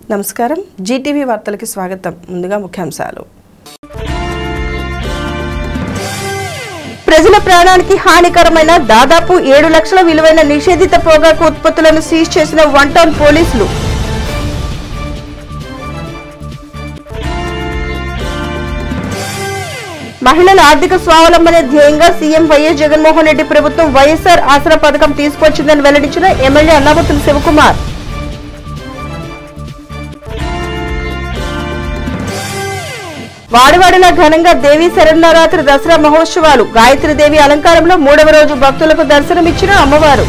నమస్కారం జీటీవీ వార్తలకి స్వాగతం ముందుగా ముఖ్యాంశాలు ప్రజల ప్రాణానికి హానికరమైన దాదాపు ఏడు లక్షల విలువైన నిషేధిత పొగాకు ఉత్పత్తులను సీజ్ చేసిన వన్ టౌన్ పోలీసులు మహిళల ఆర్థిక స్వావలంబన ధ్యేయంగా సీఎం వైఎస్ జగన్మోహన్ రెడ్డి ప్రభుత్వం వైఎస్ఆర్ ఆసరా పథకం తీసుకొచ్చిందని వెల్లడించిన ఎమ్మెల్యే అన్నాబతుల శివకుమార్ వాడివాడిలా ఘనంగా దేవి శరన్నరాత్రి దసరా మహోత్సవాలు గాయత్రి దేవి అలంకారంలో మూడవ రోజు భక్తులకు దర్శనమిచ్చిన అమ్మవారు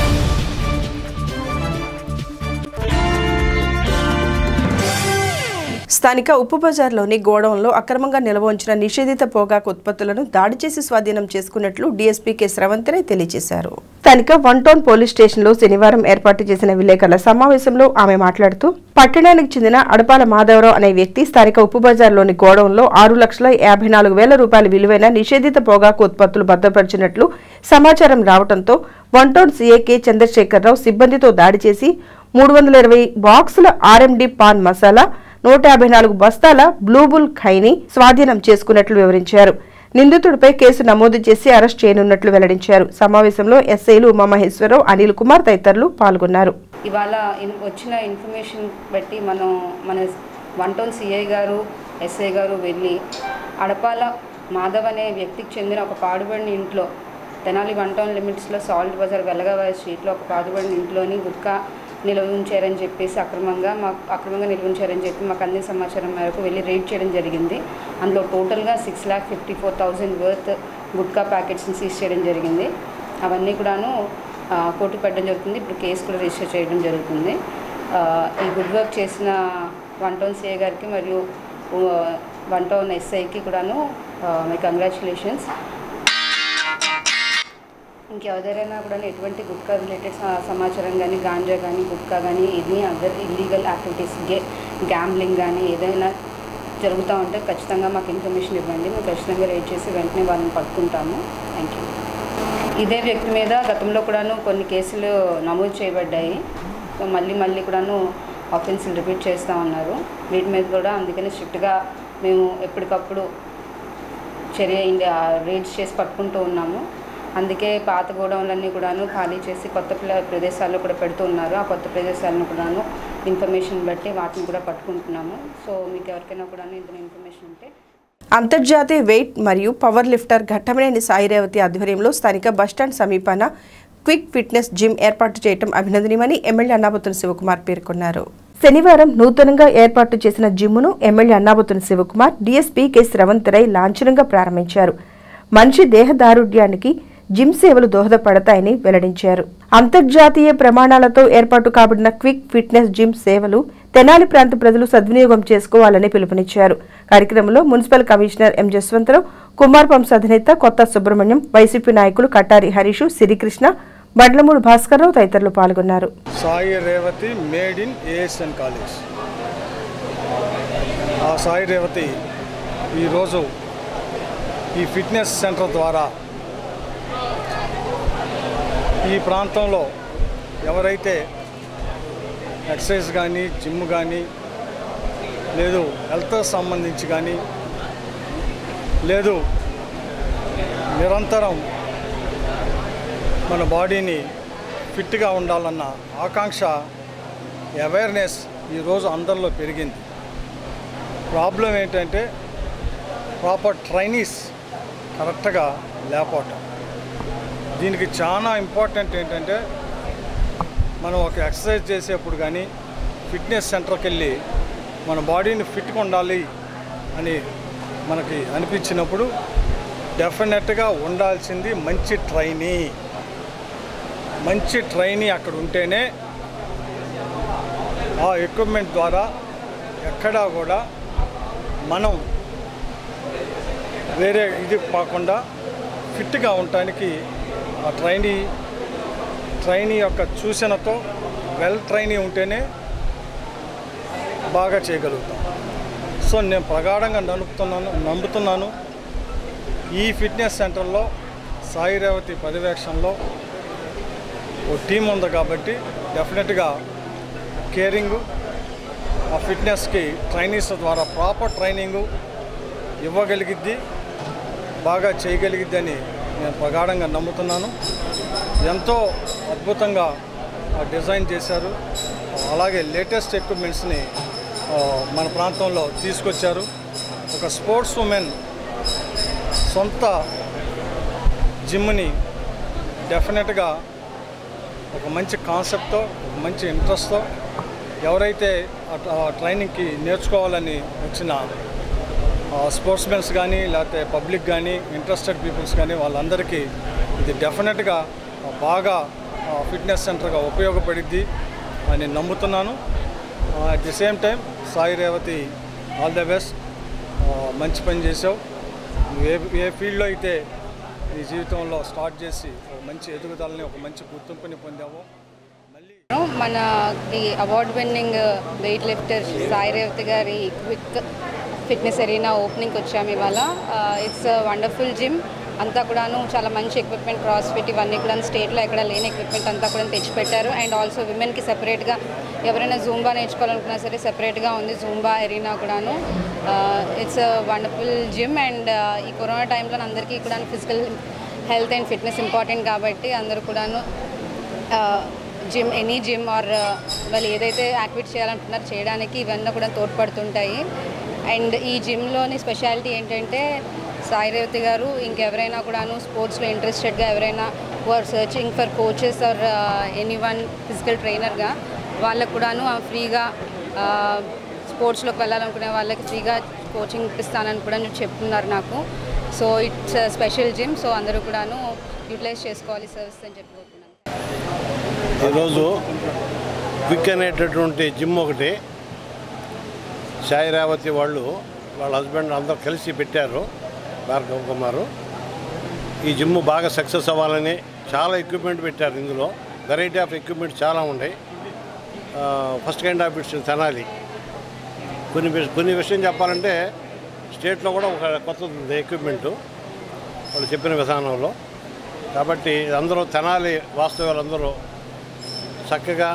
స్థానిక ఉప్పు బజార్లోని గోడౌన్లో అక్రమంగా నిల్వ ఉంచిన నిషేధిత పొగాకు ఉత్పత్తులను దాడి చేసి స్వాధీనం చేసుకున్నట్లు డీఎస్పీ కె స్రవంతరే తెలియజేశారు స్థానిక వన్ టౌన్ పోలీస్ స్టేషన్లో శనివారం ఏర్పాటు చేసిన విలేకరుల సమావేశంలో ఆమె మాట్లాడుతూ పట్టణానికి చెందిన అడపాల మాధవరావు అనే వ్యక్తి స్థానిక ఉప్పు బజార్లోని గోడౌన్లో ఆరు లక్షల యాభై నాలుగు వేల రూపాయల విలువైన నిషేధిత పొగాకు ఉత్పత్తులు భద్రపరిచినట్లు సమాచారం రావడంతో one town CI K Chandrasekhara Rao సిబ్బందితో దాడి చేసి మూడు వందల ఇరవై బాక్సుల ఆర్ఎండి పాన్ మసాలా నూట యాభై నాలుగు బస్తాల బ్లూబుల్ ఖైని స్వాధీనం చేసుకున్నట్లు వివరించారు నిందితుడిపై కేసు నమోదు చేసి అరెస్ట్ చేయనున్నట్లు వెల్లడించారు సమావేశంలో ఎస్ఐలు ఉమామహేశ్వరరావు అనిల్ కుమార్ తదితరులు పాల్గొన్నారు ఇవాళ ఇన్- వచ్చిన ఇన్ఫర్మేషన్ బట్టి మనం మన one town CI garu SI garu వెళ్ళి అడపాల మాధవ్ అనే వ్యక్తికి చెందిన ఒక పాడుబడిన ఇంట్లో తెనాలి వన్ టౌన్ లిమిట్స్లో సాల్ట్ బజార్ వెల్లగవారి స్ట్రీట్లో ఒక పాడుబడిన ఇంట్లోని గుట్కా నిల్వ ఉంచారని చెప్పేసి అక్రమంగా మాకు అక్రమంగా నిల్వ ఉంచారని చెప్పి మాకు అందిన సమాచారం మేరకు వెళ్ళి రేడ్ చేయడం జరిగింది అందులో టోటల్గా six lakh fifty four thousand worth gutka ప్యాకెట్స్ని సీజ్ చేయడం జరిగింది అవన్నీ కూడాను ఆ, కోర్టు పెట్టడం జరుగుతుంది ఇప్పుడు కేసు కూడా రిజిస్టర్ చేయడం జరుగుతుంది ఆ, ఈ గుడ్ వర్క్ చేసిన వన్ టౌన్ సిఏ గారికి మరియు వన్ టౌన్ ఎస్ఐకి కూడాను ఆ, మై కంగ్రాచులేషన్స్ ఇంకెవరైనా కూడా ఎటువంటి గుట్కా రిలేటెడ్ సమాచారం కానీ గాంజా కానీ గుట్కా కానీ ఎనీ అదర్ ఇల్లీగల్ యాక్టివిటీస్ గే గ్యాంబ్లింగ్ కానీ ఏదైనా జరుగుతూ ఉంటే ఖచ్చితంగా మాకు ఇన్ఫర్మేషన్ ఇవ్వండి మేము ఖచ్చితంగా రేట్ చేసి వెంటనే వాళ్ళని పట్టుకుంటాము థ్యాంక్ యూ ఇదే వ్యక్తి మీద గతంలో కూడాను కొన్ని కేసులు నమోదు చేయబడ్డాయి సో మళ్ళీ మళ్ళీ కూడాను ఆఫెన్స్లు రిపీట్ చేస్తూ ఉన్నారు వీటి మీద కూడా అందుకని స్ట్రిక్ట్గా మేము ఎప్పటికప్పుడు చర్య రేట్స్ చేసి పట్టుకుంటూ ఉన్నాము అందుకే పాత గోడౌన్లన్నీ కూడాను ఖాళీ చేసి కొత్త ప్ల- ప్రదేశాల్లో కూడా పెడుతూ ఉన్నారు ఆ కొత్త ప్రదేశాలను కూడాను ఇన్ఫర్మేషన్ బట్టి వాటిని కూడా పట్టుకుంటున్నాము సో మీకు ఎవరికైనా కూడాను ఇంత ఇన్ఫర్మేషన్ ఉంటే అంతర్జాతీయ వెయిట్ మరియు పవర్ లిఫ్టర్ ఘట్టమనేని సాయి రేవతి ఆధ్వర్యంలో స్థానిక బస్టాండ్ సమీపాన క్విక్ ఫిట్నెస్ జిమ్ ఏర్పాటు చేయడం అభినందనీయమని ఎమ్మెల్యే అన్నాబతుని శివకుమార్ పేర్కొన్నారు శనివారం నూతనంగా ఏర్పాటు చేసిన జిమ్ను MLA Annabathuni Sivakumar DSP K Sravanth Rai లాంఛనంగా ప్రారంభించారు మనిషి దేహదారుఢ్యానికి జిమ్ సేవలు దోహదపడతాయని వెల్లడించారు అంతర్జాతీయ ప్రమాణాలతో ఏర్పాటు కాబడిన క్విక్ ఫిట్నెస్ జిమ్ సేవలు తెనాలి ప్రాంత ప్రజలు సద్వినియోగం చేసుకోవాలని పిలుపునిచ్చారు కార్యక్రమంలో municipal commissioner M Jaswantha Rao Kumar pumps అధినేత కొత్త సుబ్రహ్మణ్యం వైసీపీ నాయకులు కట్టారి హరీషు సిరికృష్ణ బండ్లమూడి భాస్కర్రావు తదితరులు పాల్గొన్నారు Sai Revathi made in A S N college ఆ సాయి రేవతి ఈరోజు ఈ ఫిట్నెస్ సెంటర్ ద్వారా ఈ ప్రాంతంలో ఎవరైతే ఎక్సర్సైజ్ కానీ జిమ్ కానీ లేదు హెల్త్ సంబంధించి కానీ లేదు నిరంతరం మన బాడీని ఫిట్గా ఉండాలన్న ఆకాంక్ష అవేర్నెస్ ఈరోజు అందరిలో పెరిగింది ప్రాబ్లం ఏంటంటే ప్రాపర్ ట్రైనీస్ కరెక్ట్గా లేకపోవటం దీనికి చాలా ఇంపార్టెంట్ ఏంటంటే మనం ఒక ఎక్సర్సైజ్ చేసేప్పుడు కానీ ఫిట్నెస్ సెంటర్కి వెళ్ళి మన బాడీని ఫిట్గా ఉండాలి అని మనకి అనిపించినప్పుడు డెఫినెట్గా ఉండాల్సింది మంచి ట్రైనీ మంచి ట్రైనీ అక్కడ ఉంటేనే ఆ ఎక్విప్మెంట్ ద్వారా ఎక్కడా కూడా మనం వేరే ఇది కాకుండా ఫిట్గా ఉండటానికి ఆ ట్రైనీ ట్రైనీ యొక్క సూచనతో వెల్ ట్రైనీ ఉంటేనే బాగా చేయగలుగుతాం సో నేను ప్రగాఢంగా నమ్ముతున్నాను నమ్ముతున్నాను ఈ ఫిట్నెస్ సెంటర్లో సాయి రేవతి పర్యవేక్షణలో ఓ టీం ఉంది కాబట్టి డెఫినెట్గా కేరింగ్ ఆ ఫిట్నెస్కి ట్రైనీస్ ద్వారా ప్రాపర్ ట్రైనింగు ఇవ్వగలిగిద్ది బాగా చేయగలిగిద్దని నేను ప్రగాఢంగా నమ్ముతున్నాను ఎంతో అద్భుతంగా ఆ, డిజైన్ చేశారు అలాగే లేటెస్ట్ ఎక్విప్మెంట్స్ని ఆ, మన ప్రాంతంలో తీసుకొచ్చారు ఒక స్పోర్ట్స్ ఉమెన్ సొంత జిమ్ని డెఫినెట్గా ఒక మంచి కాన్సెప్ట్తో ఒక మంచి ఇంట్రెస్ట్తో ఎవరైతే ఆ ట- ఆ ట్రైనింగ్కి నేర్చుకోవాలని వచ్చిన స్పోర్ట్స్ మెన్స్ కానీ లేకపోతే పబ్లిక్ కానీ ఇంట్రెస్టెడ్ పీపుల్స్ కానీ వాళ్ళందరికీ ఇది డెఫినెట్గా బాగా ఫిట్నెస్ సెంటర్గా ఉపయోగపడిద్ది అని నమ్ముతున్నాను at the same time Sai Revathi all the best మంచి పని చేసావు నువ్వు ఏ ఏ ఫీల్డ్లో అయితే నీ జీవితంలో స్టార్ట్ చేసి ఒక మంచి ఎదుగుదలని ఒక మంచి గుర్తింపుని పొందావో మళ్ళీ మన the award winning weight lifter Sai Revathi గారి క్విక్ ఫిట్నెస్ ఎరీనా ఓపెనింగ్కి వచ్చాము ఇవాళ ఇట్స్ వండర్ఫుల్ జిమ్ అంతా కూడాను చాలా మంచి ఎక్విప్మెంట్ క్రాస్ ఫిట్ ఇవన్నీ కూడా స్టేట్లో ఎక్కడ లేని ఎక్విప్మెంట్ అంతా కూడా తెచ్చిపెట్టారు అండ్ ఆల్సో విమెన్కి సెపరేట్గా ఎవరైనా జూంబా నేర్చుకోవాలనుకున్నా సరే సెపరేట్గా ఉంది జూంబా ఎరీనా కూడాను ఇట్స్ వండర్ఫుల్ జిమ్ అండ్ ఈ కరోనా టైంలో అందరికీ కూడా physical health and fitness important కాబట్టి అందరూ కూడాను జిమ్ ఎనీ జిమ్ ఆర్ వాళ్ళు ఏదైతే యాక్టివిటీ చేయాలనుకుంటున్నారో చేయడానికి ఇవన్నీ కూడా తోడ్పడుతుంటాయి అండ్ ఈ జిమ్లోని స్పెషాలిటీ ఏంటంటే సాయి రేవతి గారు ఇంకెవరైనా కూడాను స్పోర్ట్స్లో ఇంట్రెస్టెడ్గా ఎవరైనా or searching for coaches or anyone physical ట్రైనర్గా వాళ్ళకు కూడాను ఫ్రీగా స్పోర్ట్స్లోకి వెళ్ళాలనుకునే వాళ్ళకి ఫ్రీగా కోచింగ్ ఇప్పిస్తానని కూడా చెప్తున్నారు నాకు so it's special gym so అందరూ కూడాను యూటిలైజ్ చేసుకోవాలి సర్వీస్ అని చెప్పుకుంటున్నాను ఈరోజు క్విక్ అనేటటువంటి జిమ్ ఒకటి సాయి రేవతి వాళ్ళు వాళ్ళ హస్బెండ్ అందరూ కలిసి పెట్టారు భార్గవ్ కుమారు ఈ జిమ్ బాగా సక్సెస్ అవ్వాలని చాలా ఎక్విప్మెంట్ పెట్టారు ఇందులో వెరైటీ ఆఫ్ ఎక్విప్మెంట్ చాలా ఉన్నాయి first kind of it's Tenali కొన్ని విష- కొన్ని విషయం చెప్పాలంటే స్టేట్లో కూడా ఒక కొత్తది ఉంది ఎక్విప్మెంటు వాళ్ళు చెప్పిన విధానంలో కాబట్టి అందరూ తెనాలి వాస్తవాలందరూ చక్కగా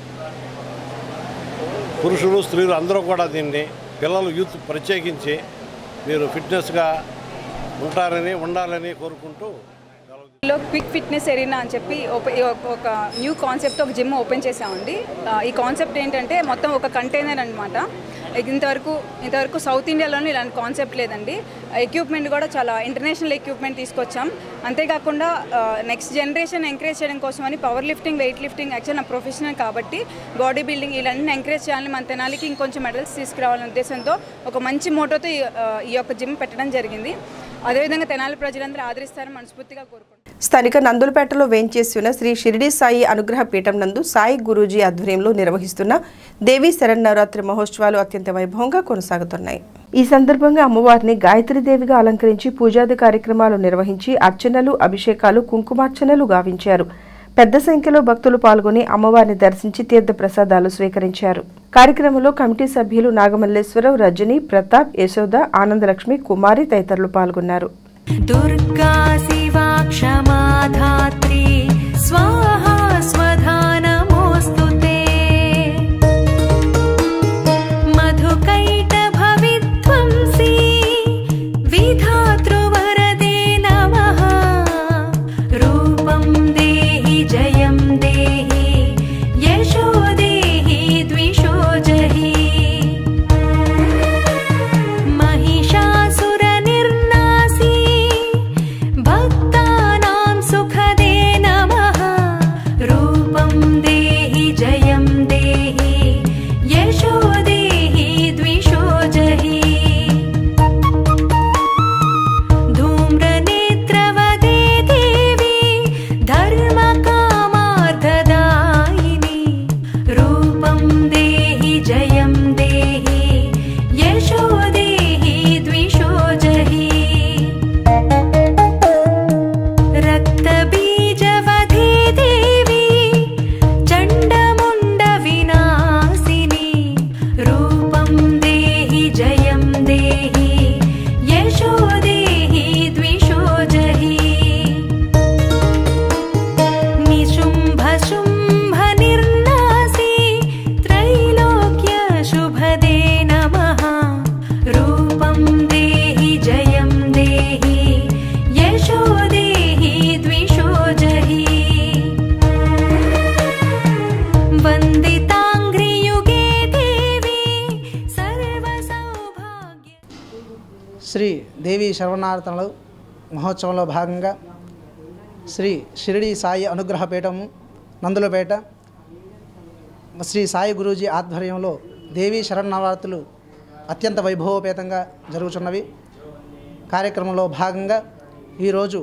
పురుషులు స్త్రీలు అందరూ కూడా దీన్ని పిల్లలు యూత్ ప్రత్యేకించి మీరు ఫిట్నెస్గా ఉంటారని ఉండాలని కోరుకుంటూ సెలవు లో క్విక్ ఫిట్నెస్ ఎరీనా అని చెప్పి ఓపె- ఒక- ఒక న్యూ కాన్సెప్ట్ ఒక జిమ్ ఓపెన్ చేసామండి ఆ, ఈ కాన్సెప్ట్ ఏంటంటే మొత్తం ఒక కంటైనర్ అనమాట ఇంతవరకు ఇంతవరకు సౌత్ ఇండియాలోనే ఇలాంటి కాన్సెప్ట్ లేదండి ఎక్విప్మెంట్ కూడా చాలా ఇంటర్నేషనల్ ఎక్విప్మెంట్ తీసుకొచ్చాం అంతేకాకుండా నెక్స్ట్ జనరేషన్ ఎంకరేజ్ చేయడం కోసం అని power lifting weight lifting actual నా ప్రొఫెషనల్ కాబట్టి బాడీ బిల్డింగ్ ఇలాంటిని ఎంకరేజ్ చేయాలని మన తెనాలికి ఇంకొంచెం మెడల్స్ తీసుకురావాలనే ఉద్దేశంతో ఒక మంచి మోటోతో ఈ, ఆ, ఈ యొక్క జిమ్ పెట్టడం జరిగింది అదేవిధంగా తెనాలి ప్రజలందరూ ఆదరిస్తారని మనస్ఫూర్తిగా కోరుకుంటున్నాను స్థానిక నందులపేటలో వేంచేసి ఉన్న శ్రీ షిరిడి సాయి అనుగ్రహ పీఠం నందు సాయి గురూజీ ఆధ్వర్యంలో నిర్వహిస్తున్న దేవీ శరన్నవరాత్రి మహోత్సవాలు అత్యంత వైభవంగా కొనసాగుతున్నాయి ఈ సందర్భంగా అమ్మవారిని గాయత్రీదేవిగా అలంకరించి పూజాది కార్యక్రమాలు నిర్వహించి అర్చనలు అభిషేకాలు కుంకుమార్చనలు గావించారు పెద్ద సంఖ్యలో భక్తులు పాల్గొని అమ్మవారిని దర్శించి తీర్థ ప్రసాదాలు స్వీకరించారు కార్యక్రమంలో కమిటీ సభ్యులు నాగమల్లేశ్వరరావు రజని ప్రతాప్ యశోద ఆనందలక్ష్మి కుమారి తదితరులు పాల్గొన్నారు दुर्गा शिवा क्षमा धात्री स्वाहा स्वधा नमोऽस्तु ते मधुकैटभविध्वंसी विधातृवरदे नमः रूपं देहि जयं देहि यशो देहि द्विषो जहि महिषासुरनिर्नासी भक्तानां सुखदे नमः శ్రీ దేవి శర్వనాథనలు మహోత్సవంలో భాగంగా శ్రీ షిరిడి సాయి అనుగ్రహ పీఠము నందులపేట శ్రీ సాయి గురూజీ ఆధ్వర్యంలో దేవీ శరణవరాత్రులు అత్యంత వైభవోపేతంగా జరుగుతున్నవి కార్యక్రమంలో భాగంగా ఈరోజు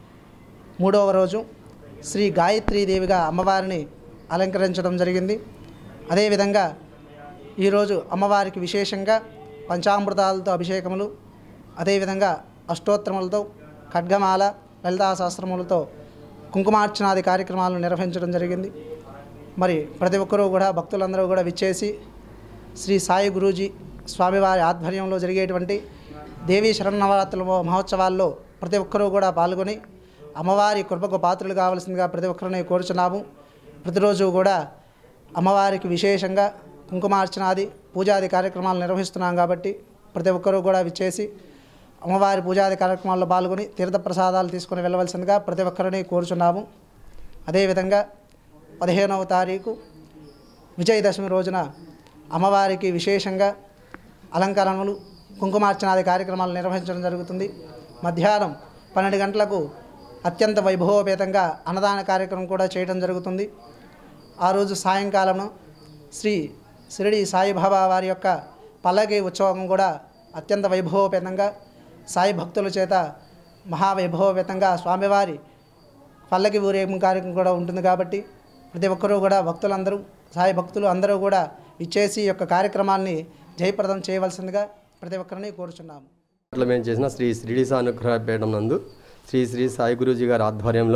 మూడవ రోజు శ్రీ గాయత్రీదేవిగా అమ్మవారిని అలంకరించడం జరిగింది అదేవిధంగా ఈరోజు అమ్మవారికి విశేషంగా పంచామృతాలతో అభిషేకములు అదేవిధంగా అష్టోత్తరములతో ఖడ్గమాల లలితా శాస్త్రములతో కుంకుమార్చనాది కార్యక్రమాలను నిర్వహించడం జరిగింది మరి ప్రతి ఒక్కరూ కూడా భక్తులందరూ కూడా విచ్చేసి శ్రీ సాయి గురూజీ స్వామివారి ఆధ్వర్యంలో జరిగేటువంటి దేవీ శరణవరాత్రుల మహోత్సవాల్లో ప్రతి ఒక్కరూ కూడా పాల్గొని అమ్మవారి కృపకు పాత్రలు కావాల్సిందిగా ప్రతి ఒక్కరిని కోరుచున్నాము ప్రతిరోజు కూడా అమ్మవారికి విశేషంగా కుంకుమార్చనాది పూజాది కార్యక్రమాలు నిర్వహిస్తున్నాం కాబట్టి ప్రతి ఒక్కరూ కూడా విచ్చేసి అమ్మవారి పూజాది కార్యక్రమాల్లో పాల్గొని తీర్థప్రసాదాలు తీసుకొని వెళ్ళవలసిందిగా ప్రతి ఒక్కరిని కోరుచున్నాము అదేవిధంగా పదిహేనవ తారీఖు విజయదశమి రోజున అమ్మవారికి విశేషంగా అలంకరణలు కుంకుమార్చనాది కార్యక్రమాలు నిర్వహించడం జరుగుతుంది మధ్యాహ్నం పన్నెండు గంటలకు అత్యంత వైభవోపేతంగా అన్నదాన కార్యక్రమం కూడా చేయడం జరుగుతుంది ఆ రోజు సాయంకాలం శ్రీ షిరిడి సాయిబాబా వారి యొక్క పల్లకి ఉత్సవం కూడా అత్యంత వైభవోపేతంగా సాయి భక్తుల చేత మహావైభవోపేతంగా స్వామివారి పల్లకి ఊరేగింపు కార్యక్రమం కూడా ఉంటుంది కాబట్టి ప్రతి ఒక్కరూ కూడా భక్తులందరూ సాయి భక్తులు అందరూ కూడా ఇచ్చేసి ఈ యొక్క కార్యక్రమాన్ని జయప్రదం చేయవలసిందిగా ప్రతి ఒక్కరిని కోరుచున్నాము అట్లా మేము చేసిన శ్రీ శ్రీడి అనుగ్రహ పీఠం నందు శ్రీ శ్రీ సాయి గురూజీ గారి ఆధ్వర్యంలో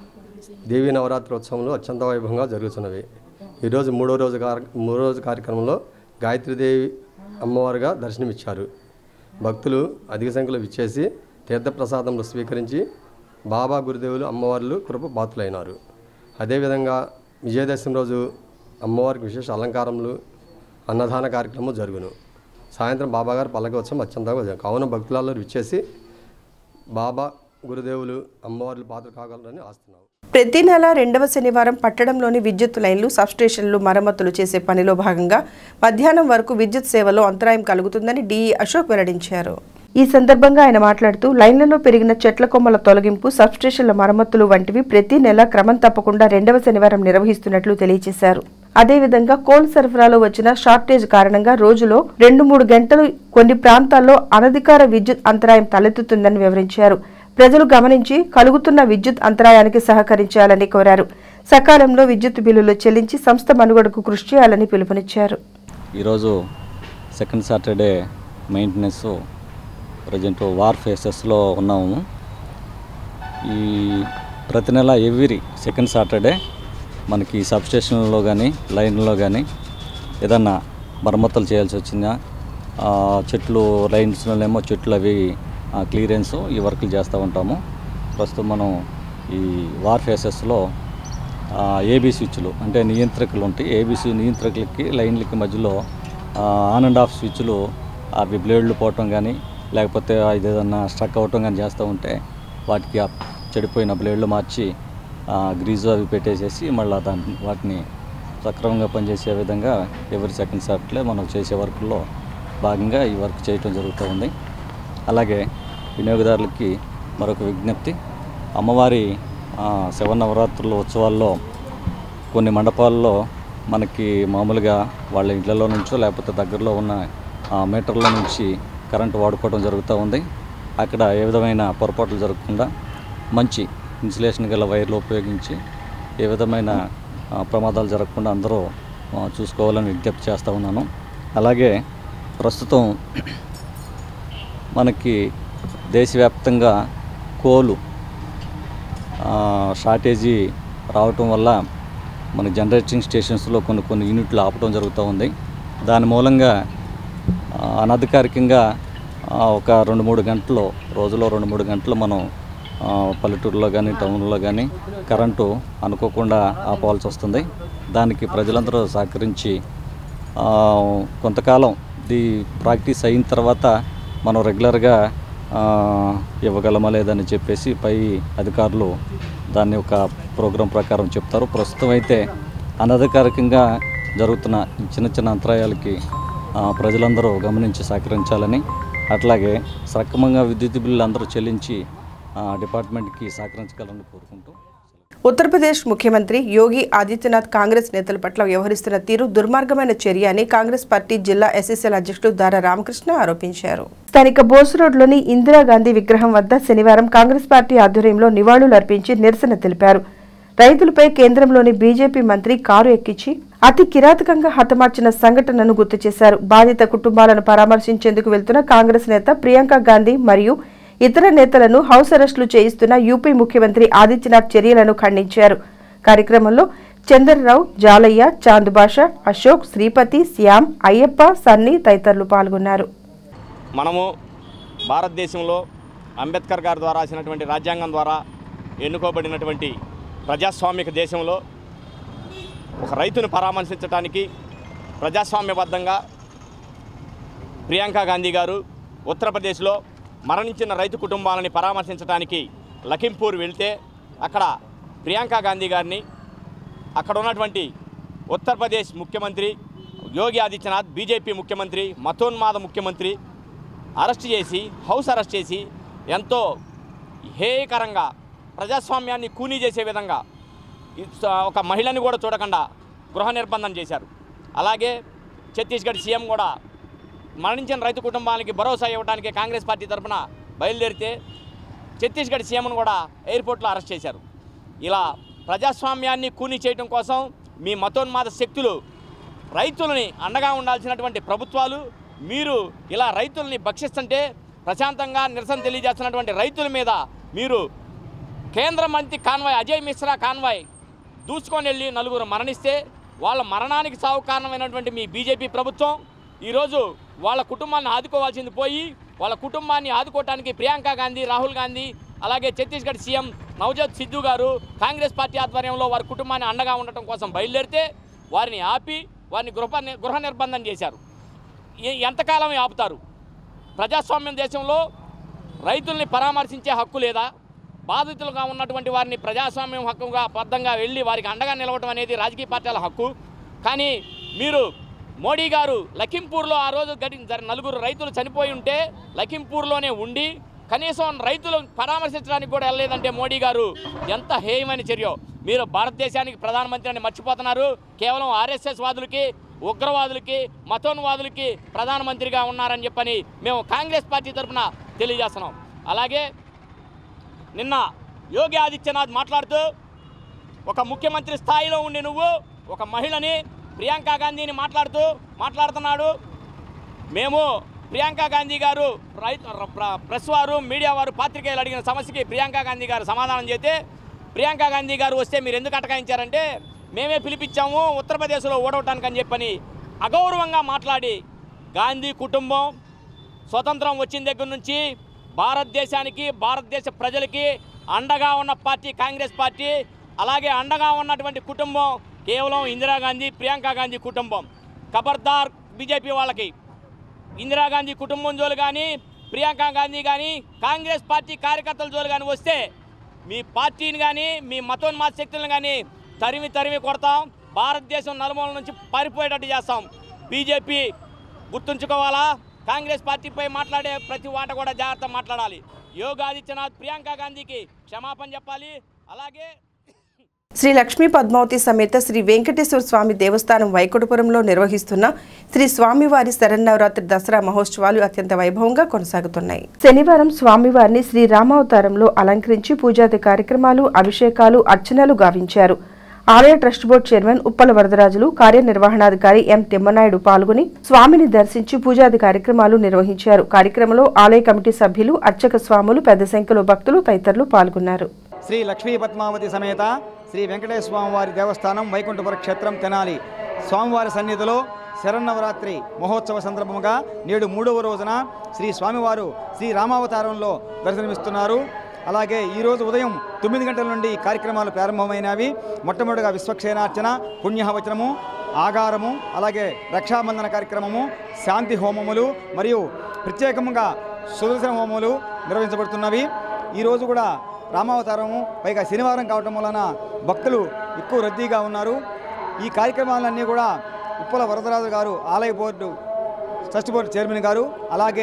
దేవీ నవరాత్రి ఉత్సవంలో అత్యంత వైభవంగా జరుగుతున్నవి ఈరోజు మూడో రోజు కార్ మూడో రోజు కార్యక్రమంలో గాయత్రీదేవి అమ్మవారుగా దర్శనమిచ్చారు భక్తులు అధిక సంఖ్యలో విచ్చేసి తీర్థప్రసాదములు స్వీకరించి బాబా గురుదేవులు అమ్మవార్లు కృప పాత్రులైనారు అదేవిధంగా విజయదశమి రోజు అమ్మవారికి విశేష అలంకారములు అన్నదాన కార్యక్రమం జరుగును సాయంత్రం బాబాగారు పల్లకి ఉత్సవం అత్యంతంగా జరిగింది. కావున భక్తులలో విచ్చేసి బాబా గురుదేవులు అమ్మవార్లు పాత్ర కాగలరని ఆస్తున్నాం ప్రతి నెల రెండవ శనివారం పట్టణంలోని విద్యుత్ లైన్లు సబ్స్టేషన్లు మరమ్మతులు చేసే పనిలో భాగంగా మధ్యాహ్నం వరకు విద్యుత్ సేవలో అంతరాయం కలుగుతుందని డిఈ అశోక్ వెల్లడించారు ఈ సందర్భంగా ఆయన మాట్లాడుతూ లైన్లలో పెరిగిన చెట్ల కొమ్మల తొలగింపు సబ్స్టేషన్ల మరమ్మతులు వంటివి ప్రతి నెల క్రమం తప్పకుండా రెండవ శనివారం నిర్వహిస్తున్నట్లు తెలియజేశారు అదేవిధంగా కోల్ సరఫరాలో వచ్చిన షార్టేజ్ కారణంగా రోజులో రెండు మూడు గంటలు కొన్ని ప్రాంతాల్లో అనధికార విద్యుత్ అంతరాయం తలెత్తుతుందని వివరించారు ప్రజలు గమనించి కలుగుతున్న విద్యుత్ అంతరాయానికి సహకరించాలని కోరారు సకాలంలో విద్యుత్ బిల్లులు చెల్లించి సంస్థ మనుగడకు కృషి చేయాలని పిలుపునిచ్చారు ఈరోజు second Saturday maintenance present war ఫేసెస్లో ఉన్నాము ఈ ప్రతి నెల ఎవ్రీ సెకండ్ సాటర్డే మనకి సబ్స్టేషన్లో కానీ లైన్లో కానీ ఏదన్నా మరమ్మతులు చేయాల్సి వచ్చిందా ఆ, చెట్లు లైన్స్లోనేమో చెట్లు అవి క్లియరెన్స్ ఈ వర్క్లు చేస్తూ ఉంటాము ప్రస్తుతం మనం ఈ వార్ ఫేసెస్లో ఏబీ స్విచ్లు అంటే నియంత్రకులు ఉంటాయి ఏబీసీ నియంత్రకులకి లైన్లకి మధ్యలో ఆ, ఆన్ అండ్ ఆఫ్ స్విచ్లు అవి బ్లేడ్లు పోవటం కానీ లేకపోతే అది ఏదన్నా స్ట్రక్ అవ్వటం కానీ చేస్తూ ఉంటే వాటికి ఆ చెడిపోయిన బ్లేడ్లు మార్చి ఆ, గ్రీజు అవి పెట్టేసేసి మళ్ళీ దాన్ని వాటిని సక్రమంగా పనిచేసే విధంగా ఎవరి సెకండ్ సార్ట్లే మనం చేసే వర్క్లో భాగంగా ఈ వర్క్ చేయటం జరుగుతూ ఉంది అలాగే వినియోగదారులకి మరొక విజ్ఞప్తి అమ్మవారి ఆ, శవనవరాత్రుల ఉత్సవాల్లో కొన్ని మండపాల్లో మనకి మామూలుగా వాళ్ళ ఇళ్లలో నుంచో లేకపోతే దగ్గరలో ఉన్న ఆ, మీటర్ల నుంచి కరెంటు వాడుకోవడం జరుగుతూ ఉంది అక్కడ ఏ విధమైన పొరపాట్లు జరగకుండా మంచి ఇన్సులేషన్ గల వైర్లు ఉపయోగించి ఏ విధమైన ఆ, ప్రమాదాలు జరగకుండా అందరూ ఆ, చూసుకోవాలని విజ్ఞప్తి చేస్తూ ఉన్నాను అలాగే ప్రస్తుతం మనకి దేశవ్యాప్తంగా కోలు ఆ, షార్టేజీ రావటం వల్ల మన జనరేటింగ్ స్టేషన్స్లో కొన్ని కొన్ని యూనిట్లు ఆపడం జరుగుతూ ఉంది దాని మూలంగా ఆ, అనధికారికంగా ఆ, ఒక రెండు మూడు గంటలు రోజులో రెండు మూడు గంటలు మనం ఆ, పల్లెటూరులో కానీ టౌన్లో కానీ కరెంటు అనుకోకుండా ఆపవలసి వస్తుంది దానికి ప్రజలందరూ సహకరించి ఆ, కొంతకాలం ది ప్రాక్టీస్ అయిన తర్వాత మనం రెగ్యులర్గా ఆ, ఇవ్వగలమా లేదని చెప్పేసి పై అధికారులు దాన్ని ఒక ప్రోగ్రాం ప్రకారం చెప్తారు ప్రస్తుతం అయితే అనధికారికంగా జరుగుతున్న ఈ చిన్న చిన్న అంతరాయాలకి ఆ, ప్రజలందరూ గమనించి సహకరించాలని అట్లాగే సక్రమంగా విద్యుత్ బిల్లులు అందరూ చెల్లించి ఆ, డిపార్ట్మెంట్కి సహకరించగలని కోరుకుంటూ ఉత్తరప్రదేశ్ ముఖ్యమంత్రి యోగి ఆదిత్యనాథ్ కాంగ్రెస్ నేతల పట్ల వ్యవహరిస్తున్న తీరు దుర్మార్గమైన చర్య అని కాంగ్రెస్ పార్టీ జిల్లా ఎస్ఎస్ఎల్ అధ్యక్షుడు దారా రామకృష్ణ ఆరోపించారు స్థానిక బోస్ రోడ్లోని ఇందిరాగాంధీ విగ్రహం వద్ద శనివారం కాంగ్రెస్ పార్టీ ఆధ్వర్యంలో నివాళులు అర్పించి నిరసన తెలిపారు రైతులపై కేంద్రంలోని బీజేపీ మంత్రి కారు ఎక్కించి అతి కిరాతకంగా హతమార్చిన సంఘటనను గుర్తు చేశారు బాధిత కుటుంబాలను పరామర్శించేందుకు వెళ్తున్న కాంగ్రెస్ నేత ప్రియాంక గాంధీ మరియు ఇతర నేతలను హౌస్ అరెస్టులు చేయిస్తున్న యూపీ ముఖ్యమంత్రి ఆదిత్యనాథ్ చర్యలను ఖండించారు కార్యక్రమంలో చంద్రరావు జాలయ్య చాంద్ బాషా అశోక్ శ్రీపతి శ్యామ్ అయ్యప్ప సన్నీ తదితరులు పాల్గొన్నారు మనము భారతదేశంలో అంబేద్కర్ గారి ద్వారా రాసినటువంటి రాజ్యాంగం ద్వారా ఎన్నుకోబడినటువంటి ప్రజాస్వామిక దేశంలో ఒక రైతును పరామర్శించడానికి ప్రజాస్వామ్యబద్ధంగా ప్రియాంక గాంధీ గారు ఉత్తరప్రదేశ్లో మరణించిన రైతు కుటుంబాలని పరామర్శించడానికి లఖింపూర్ వెళ్తే అక్కడ ప్రియాంక గాంధీ గారిని అక్కడ ఉన్నటువంటి ఉత్తరప్రదేశ్ ముఖ్యమంత్రి యోగి ఆదిత్యనాథ్ బీజేపీ ముఖ్యమంత్రి మతోన్మాద ముఖ్యమంత్రి అరెస్ట్ చేసి హౌస్ అరెస్ట్ చేసి ఎంతో హేయకరంగా ప్రజాస్వామ్యాన్ని కూనీ చేసే విధంగా ఈ స- ఒక మహిళని కూడా చూడకుండా గృహ నిర్బంధం చేశారు అలాగే ఛత్తీస్గఢ్ సీఎం కూడా మరణించిన రైతు కుటుంబానికి భరోసా ఇవ్వడానికి కాంగ్రెస్ పార్టీ తరఫున బయలుదేరితే ఛత్తీస్గఢ్ సీఎంను కూడా ఎయిర్పోర్ట్లో అరెస్ట్ చేశారు ఇలా ప్రజాస్వామ్యాన్ని కూని చేయడం కోసం మీ మతోన్మాద శక్తులు రైతులని అండగా ఉండాల్సినటువంటి ప్రభుత్వాలు మీరు ఇలా రైతుల్ని భక్షిస్తుంటే ప్రశాంతంగా నిరసన తెలియజేస్తున్నటువంటి రైతుల మీద మీరు కేంద్ర మంత్రి కాన్వాయ్ అజయ్ మిశ్రా కాన్వాయ్ దూసుకొని వెళ్ళి నలుగురు మరణిస్తే వాళ్ళ మరణానికి సాగు కారణమైనటువంటి మీ బీజేపీ ప్రభుత్వం ఈరోజు వాళ్ళ కుటుంబాన్ని ఆదుకోవాల్సింది పోయి వాళ్ళ కుటుంబాన్ని ఆదుకోవటానికి ప్రియాంక గాంధీ రాహుల్ గాంధీ అలాగే ఛత్తీస్గఢ్ సీఎం నవజోత్ సిద్ధు గారు కాంగ్రెస్ పార్టీ ఆధ్వర్యంలో వారి కుటుంబాన్ని అండగా ఉండటం కోసం బయలుదేరితే వారిని ఆపి వారిని గృహ గృహ నిర్బంధం చేశారు ఎ- ఎంతకాలం ఆపుతారు ప్రజాస్వామ్యం దేశంలో రైతుల్ని పరామర్శించే హక్కు లేదా బాధితులుగా ఉన్నటువంటి వారిని ప్రజాస్వామ్యం హక్కుగా బద్ధంగా వెళ్ళి వారికి అండగా నిలవటం అనేది రాజకీయ పార్టీల హక్కు కానీ మీరు మోడీ గారు లఖింపూర్లో ఆ రోజు గడి జరి- నలుగురు రైతులు చనిపోయి ఉంటే లఖింపూర్లోనే ఉండి కనీసం రైతులు పరామర్శించడానికి కూడా వెళ్ళలేదంటే మోడీ గారు ఎంత హేయమైన చర్య మీరు భారతదేశానికి ప్రధానమంత్రి అని మర్చిపోతున్నారు కేవలం ఆర్ఎస్ఎస్ వాదులకి ఉగ్రవాదులకి మతోన్వాదులకి ప్రధానమంత్రిగా ఉన్నారని చెప్పని మేము కాంగ్రెస్ పార్టీ తరఫున తెలియజేస్తున్నాం అలాగే నిన్న యోగి ఆదిత్యనాథ్ మాట్లాడుతూ ఒక ముఖ్యమంత్రి స్థాయిలో ఉండి నువ్వు ఒక మహిళని ప్రియాంక గాంధీని మాట్లాడుతూ మాట్లాడుతున్నాడు మేము ప్రియాంక గాంధీ గారు రైతు ప్ర- ప్రెస్ వారు మీడియా వారు పాత్రికేయులు అడిగిన సమస్యకి ప్రియాంక గాంధీ గారు సమాధానం చేస్తే ప్రియాంక గాంధీ గారు వస్తే మీరు ఎందుకు అటకాయించారంటే మేమే పిలిపించాము ఉత్తరప్రదేశ్లో ఓడవటానికి అని చెప్పని అగౌరవంగా మాట్లాడి గాంధీ కుటుంబం స్వతంత్రం వచ్చిన దగ్గర నుంచి భారతదేశానికి భారతదేశ ప్రజలకి అండగా ఉన్న పార్టీ కాంగ్రెస్ పార్టీ అలాగే అండగా ఉన్నటువంటి కుటుంబం కేవలం ఇందిరాగాంధీ ప్రియాంక గాంధీ కుటుంబం ఖబర్దార్ బీజేపీ వాళ్ళకి ఇందిరాగాంధీ కుటుంబం జోలు కానీ ప్రియాంక గాంధీ కానీ కాంగ్రెస్ పార్టీ కార్యకర్తల జోలు కానీ వస్తే మీ పార్టీని కానీ మీ మతోన్మాద శక్తులను కానీ తరిమి తరిమి కొడతాం భారతదేశం నలుమూల నుంచి పారిపోయేటట్టు చేస్తాం బీజేపీ గుర్తుంచుకోవాలా కాంగ్రెస్ పార్టీపై మాట్లాడే ప్రతి వాట కూడా జాగ్రత్త మాట్లాడాలి యోగి ఆదిత్యనాథ్ ప్రియాంక గాంధీకి క్షమాపణ చెప్పాలి అలాగే శ్రీ లక్ష్మీ పద్మావతి సమేత శ్రీ వెంకటేశ్వర స్వామి దేవస్థానం వైకుంఠపురంలో నిర్వహిస్తున్న శ్రీ స్వామివారి శరన్నవరాత్రి దసరా మహోత్సవాలు అత్యంత వైభవంగా కొనసాగుతున్నాయి శనివారం స్వామివారిని శ్రీ రామావతారంలో అలంకరించి పూజాది కార్యక్రమాలు అభిషేకాలు అర్చనలు గావించారు ఆలయ trust board chairman Uppala Varadarajulu కార్యనిర్వహణాధికారి ఎం తిమ్మనాయుడు పాల్గొని స్వామిని దర్శించి పూజాది కార్యక్రమాలు నిర్వహించారు కార్యక్రమంలో ఆలయ కమిటీ సభ్యులు అర్చక స్వాములు పెద్ద సంఖ్యలో భక్తులు తదితరులు పాల్గొన్నారు శ్రీ లక్ష్మీ పద్మావతి సమేత శ్రీ వెంకటేశ్వర స్వామివారి దేవస్థానం వైకుంఠపుర క్షేత్రం తెనాలి స్వామివారి సన్నిధిలో శరన్నవరాత్రి మహోత్సవ సందర్భంగా నేడు మూడవ రోజున శ్రీ స్వామివారు శ్రీ రామావతారంలో దర్శనమిస్తున్నారు అలాగే ఈరోజు ఉదయం తొమ్మిది గంటల నుండి కార్యక్రమాలు ప్రారంభమైనవి మొట్టమొదటిగా విశ్వక్షేనార్చన పుణ్యవచనము ఆగారము అలాగే రక్షాబంధన కార్యక్రమము శాంతి హోమములు మరియు ప్రత్యేకంగా సుదర్శన హోమములు నిర్వహించబడుతున్నవి ఈరోజు కూడా రామావతారము పైగా శనివారం కావటం వలన భక్తులు ఎక్కువ రద్దీగా ఉన్నారు ఈ కార్యక్రమాలన్నీ కూడా ఉప్పల వరదరాజు గారు ఆలయ బోర్డు ట్రస్ట్ బోర్డు చైర్మన్ గారు అలాగే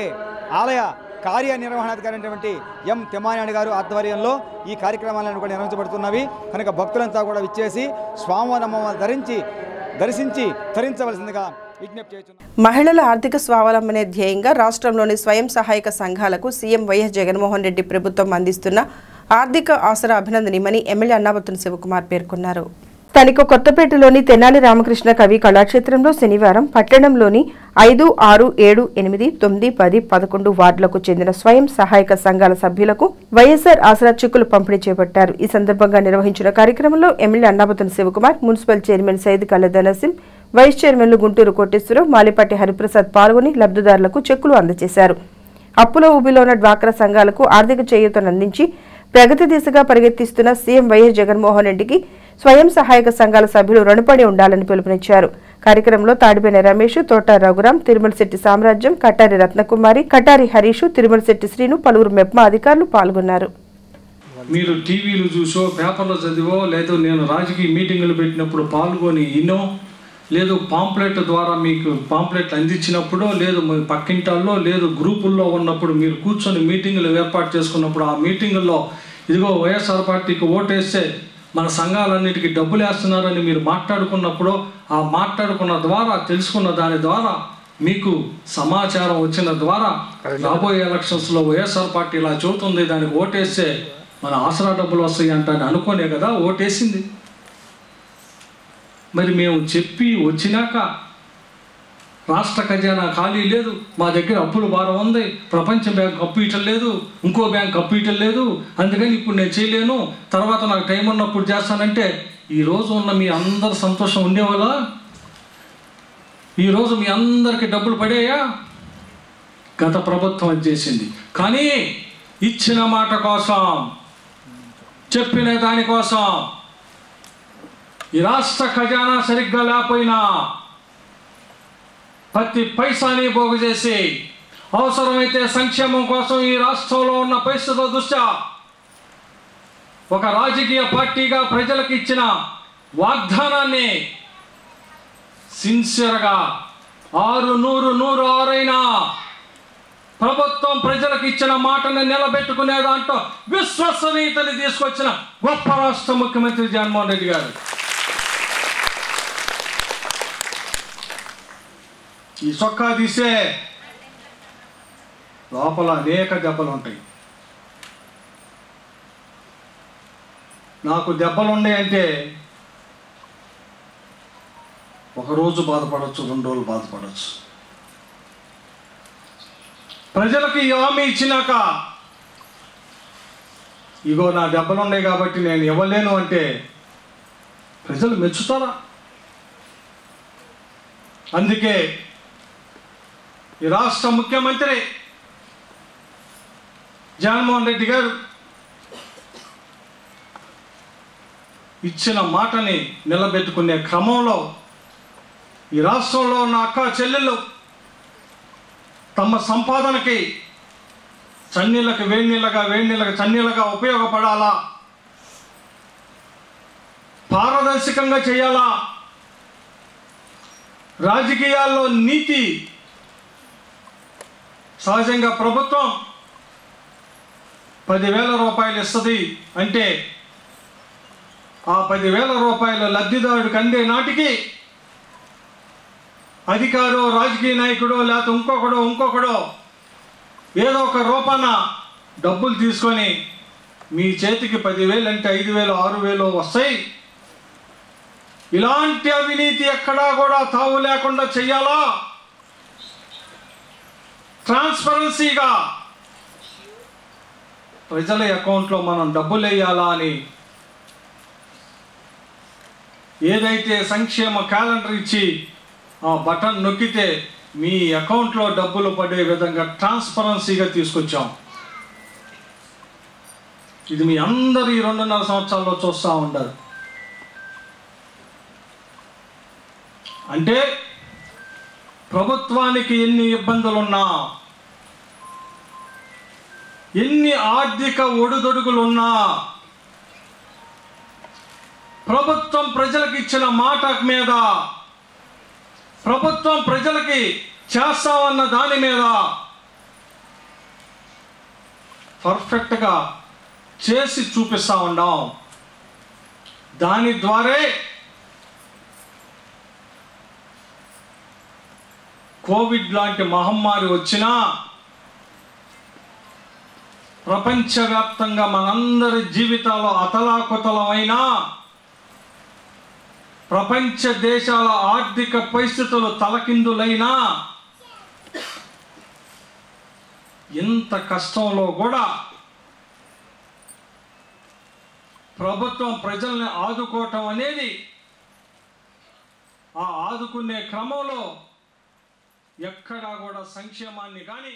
ఆలయ కార్యనిర్వహణాధికారి అయినటువంటి ఎం తిమ్మానాయుడు గారు ఆధ్వర్యంలో ఈ కార్యక్రమాలను కూడా నిర్వహించబడుతున్నవి కనుక భక్తులంతా కూడా విచ్చేసి స్వామివారి అమ్మవారిని ధరించి దర్శించి తరించవలసిందిగా విజ్ఞప్తి చేస్తున్నాం మహిళల ఆర్థిక స్వావలంబనే ధ్యేయంగా రాష్ట్రంలోని స్వయం సహాయక సంఘాలకు సీఎం వైఎస్ జగన్మోహన్ రెడ్డి ప్రభుత్వం అందిస్తున్న ఆర్థిక ఆసరా అభినందనీయమని ఎమ్మెల్యే అన్నాబత్తున శివకుమార్ పేర్కొన్నారు తనిక కొత్తపేటలోని తెనాలి రామకృష్ణ కవి కళాక్షేత్రంలో శనివారం పట్టణంలోని ఐదు ఆరు ఏడు ఎనిమిది తొమ్మిది పది పదకొండు వార్డులకు చెందిన స్వయం సహాయక సంఘాల సభ్యులకు వైఎస్ఆర్ ఆసరా చెక్కులు పంపిణీ చేపట్టారు ఈ సందర్భంగా నిర్వహించిన కార్యక్రమంలో MLA Annabathuni Sivakumar municipal chairman Syed Khalid Naseem vice చైర్మన్లు గుంటూరు కోటేశ్వరరావు మాలిపాటి హరిప్రసాద్ పాల్గొని లబ్ధిదారులకు చెక్కులు అందజేశారు అప్పుల ఊబిలో ఉన్న డ్వాక్రా సంఘాలకు ఆర్థిక చేయూతను అందించి ప్రగతి దిశగా పరిగెత్తిస్తున్న సీఎం వైఎస్ జగన్మోహన్ రెడ్డికి స్వయం సహాయక సంఘాల సభ్యులు రుణపడి ఉండాలని పిలుపునిచ్చారు కార్యక్రమంలో తాడిబేన రమేష్ తోట రఘురాం తిరుమలశెట్టి సామ్రాజ్యం కటారి రత్నకుమారి కటారి హరీష్ తిరుమలశెట్టి శ్రీను పలువురు మెప్మా అధికారులు పాల్గొన్నారు మీరు టీవీలు చూసో పేపర్లో చదివో లేదు నేను రాజకీయ మీటింగులు పెట్టినప్పుడు పాల్గొని ఇన్నో లేదు పాంప్లెట్ ద్వారా మీకు పాంప్లెట్ అందించినప్పుడో లేదు మీ పక్కింటాల్లో లేదు గ్రూపుల్లో ఉన్నప్పుడు మీరు కూర్చొని మీటింగులు ఏర్పాటు చేసుకున్నప్పుడు ఆ మీటింగుల్లో ఇదిగో వైఎస్ఆర్ పార్టీకి ఓటేస్తే మన సంఘాలన్నిటికీ డబ్బులు వేస్తున్నారని మీరు మాట్లాడుకున్నప్పుడు ఆ మాట్లాడుకున్న ద్వారా తెలుసుకున్న దాని ద్వారా మీకు సమాచారం వచ్చిన ద్వారా రాబోయే ఎలక్షన్స్లో వైఎస్ఆర్ పార్టీ ఇలా చెబుతుంది దానికి ఓటేస్తే మన ఆసరా డబ్బులు వస్తాయి అంటాను అనుకోనే కదా ఓటేసింది మరి మేము చెప్పి వచ్చినాక రాష్ట్ర ఖజానా ఖాళీ లేదు మా దగ్గర అప్పుల భారం ఉంది ప్రపంచ బ్యాంక్ అప్పు ఇయటం లేదు ఇంకో బ్యాంక్ అప్పు ఇయటం లేదు అందుకని ఇప్పుడు నేను చేయలేను తర్వాత నాకు టైం ఉన్నప్పుడు చేస్తానంటే ఈరోజు ఉన్న మీ అందరు సంతోషం ఉండేవాళ్ళ ఈరోజు మీ అందరికి డబ్బులు పడేయా గత ప్రభుత్వం అది చేసింది కానీ ఇచ్చిన మాట కోసం చెప్పిన దానికోసం ఈ రాష్ట్ర ఖజానా సరిగ్గా లేకపోయినా ప్రతి పైసాని పోగు చేసి అవసరమైతే సంక్షేమం కోసం ఈ రాష్ట్రంలో ఉన్న పరిస్థితుల దృష్ట్యా ఒక రాజకీయ పార్టీగా ప్రజలకు ఇచ్చిన వాగ్దానాన్ని సిన్సియర్గా ఆరు నూరు నూరు ఆరైనా ప్రభుత్వం ప్రజలకు ఇచ్చిన మాటను నిలబెట్టుకునే దాంట్లో విశ్వసనీయతని తీసుకొచ్చిన గొప్ప రాష్ట్ర ముఖ్యమంత్రి జగన్మోహన్ రెడ్డి గారు ఈ చొక్కా తీసే లోపల అనేక దెబ్బలు ఉంటాయి నాకు దెబ్బలు ఉన్నాయంటే ఒకరోజు బాధపడవచ్చు రెండు రోజులు బాధపడవచ్చు ప్రజలకు ఈ హామీ ఇచ్చినాక ఇగో నా దెబ్బలు ఉన్నాయి కాబట్టి నేను ఇవ్వలేను అంటే ప్రజలు మెచ్చుతారా అందుకే ఈ రాష్ట్ర ముఖ్యమంత్రి జగన్మోహన్ రెడ్డి గారు ఇచ్చిన మాటని నిలబెట్టుకునే క్రమంలో ఈ రాష్ట్రంలో ఉన్న అక్క చెల్లెళ్ళు తమ సంపాదనకి చన్నీళ్ళకి వేడినీళ్ళగా వేడినీళ్ళకి చన్నీళ్ళగా ఉపయోగపడాలా పారదర్శకంగా చేయాలా రాజకీయాల్లో నీతి సహజంగా ప్రభుత్వం పదివేల రూపాయలు ఇస్తుంది అంటే ఆ పదివేల రూపాయల లబ్ధిదారుడికి అందే నాటికి అధికారో రాజకీయ నాయకుడో లేకపోతే ఇంకొకడో ఇంకొకడో ఏదో ఒక రూపాన డబ్బులు తీసుకొని మీ చేతికి పదివేలు అంటే ఐదు వేలు ఆరు వేలు వస్తాయి ఇలాంటి అవినీతి ఎక్కడా కూడా తావు లేకుండా చెయ్యాలా ట్రాన్స్పరెన్సీగా ప్రజల అకౌంట్లో మనం డబ్బులు వేయాలా అని ఏదైతే సంక్షేమ క్యాలెండర్ ఇచ్చి ఆ బటన్ నొక్కితే మీ అకౌంట్లో డబ్బులు పడే విధంగా ట్రాన్స్పరెన్సీగా తీసుకొచ్చాం ఇది మీ అందరు ఈ రెండున్నర సంవత్సరాల్లో చూస్తూ ఉండరు అంటే ప్రభుత్వానికి ఎన్ని ఇబ్బందులున్నా ఎన్ని ఆర్థిక ఒడుదొడుగులున్నా ప్రభుత్వం ప్రజలకు ఇచ్చిన మాట మీద ప్రభుత్వం ప్రజలకి చేస్తామన్న దాని మీద పర్ఫెక్ట్గా చేసి చూపిస్తూ ఉన్నాం దాని ద్వారే కోవిడ్ లాంటి మహమ్మారి వచ్చినా ప్రపంచవ్యాప్తంగా మనందరి జీవితాలు అతలాకుతలమైనా ప్రపంచ దేశాల ఆర్థిక పరిస్థితులు తలకిందులైనా ఇంత కష్టంలో కూడా ప్రభుత్వం ప్రజల్ని ఆదుకోవటం అనేది ఆ ఆదుకునే క్రమంలో ఎక్కడా కూడా సంక్షేమాన్ని కానీ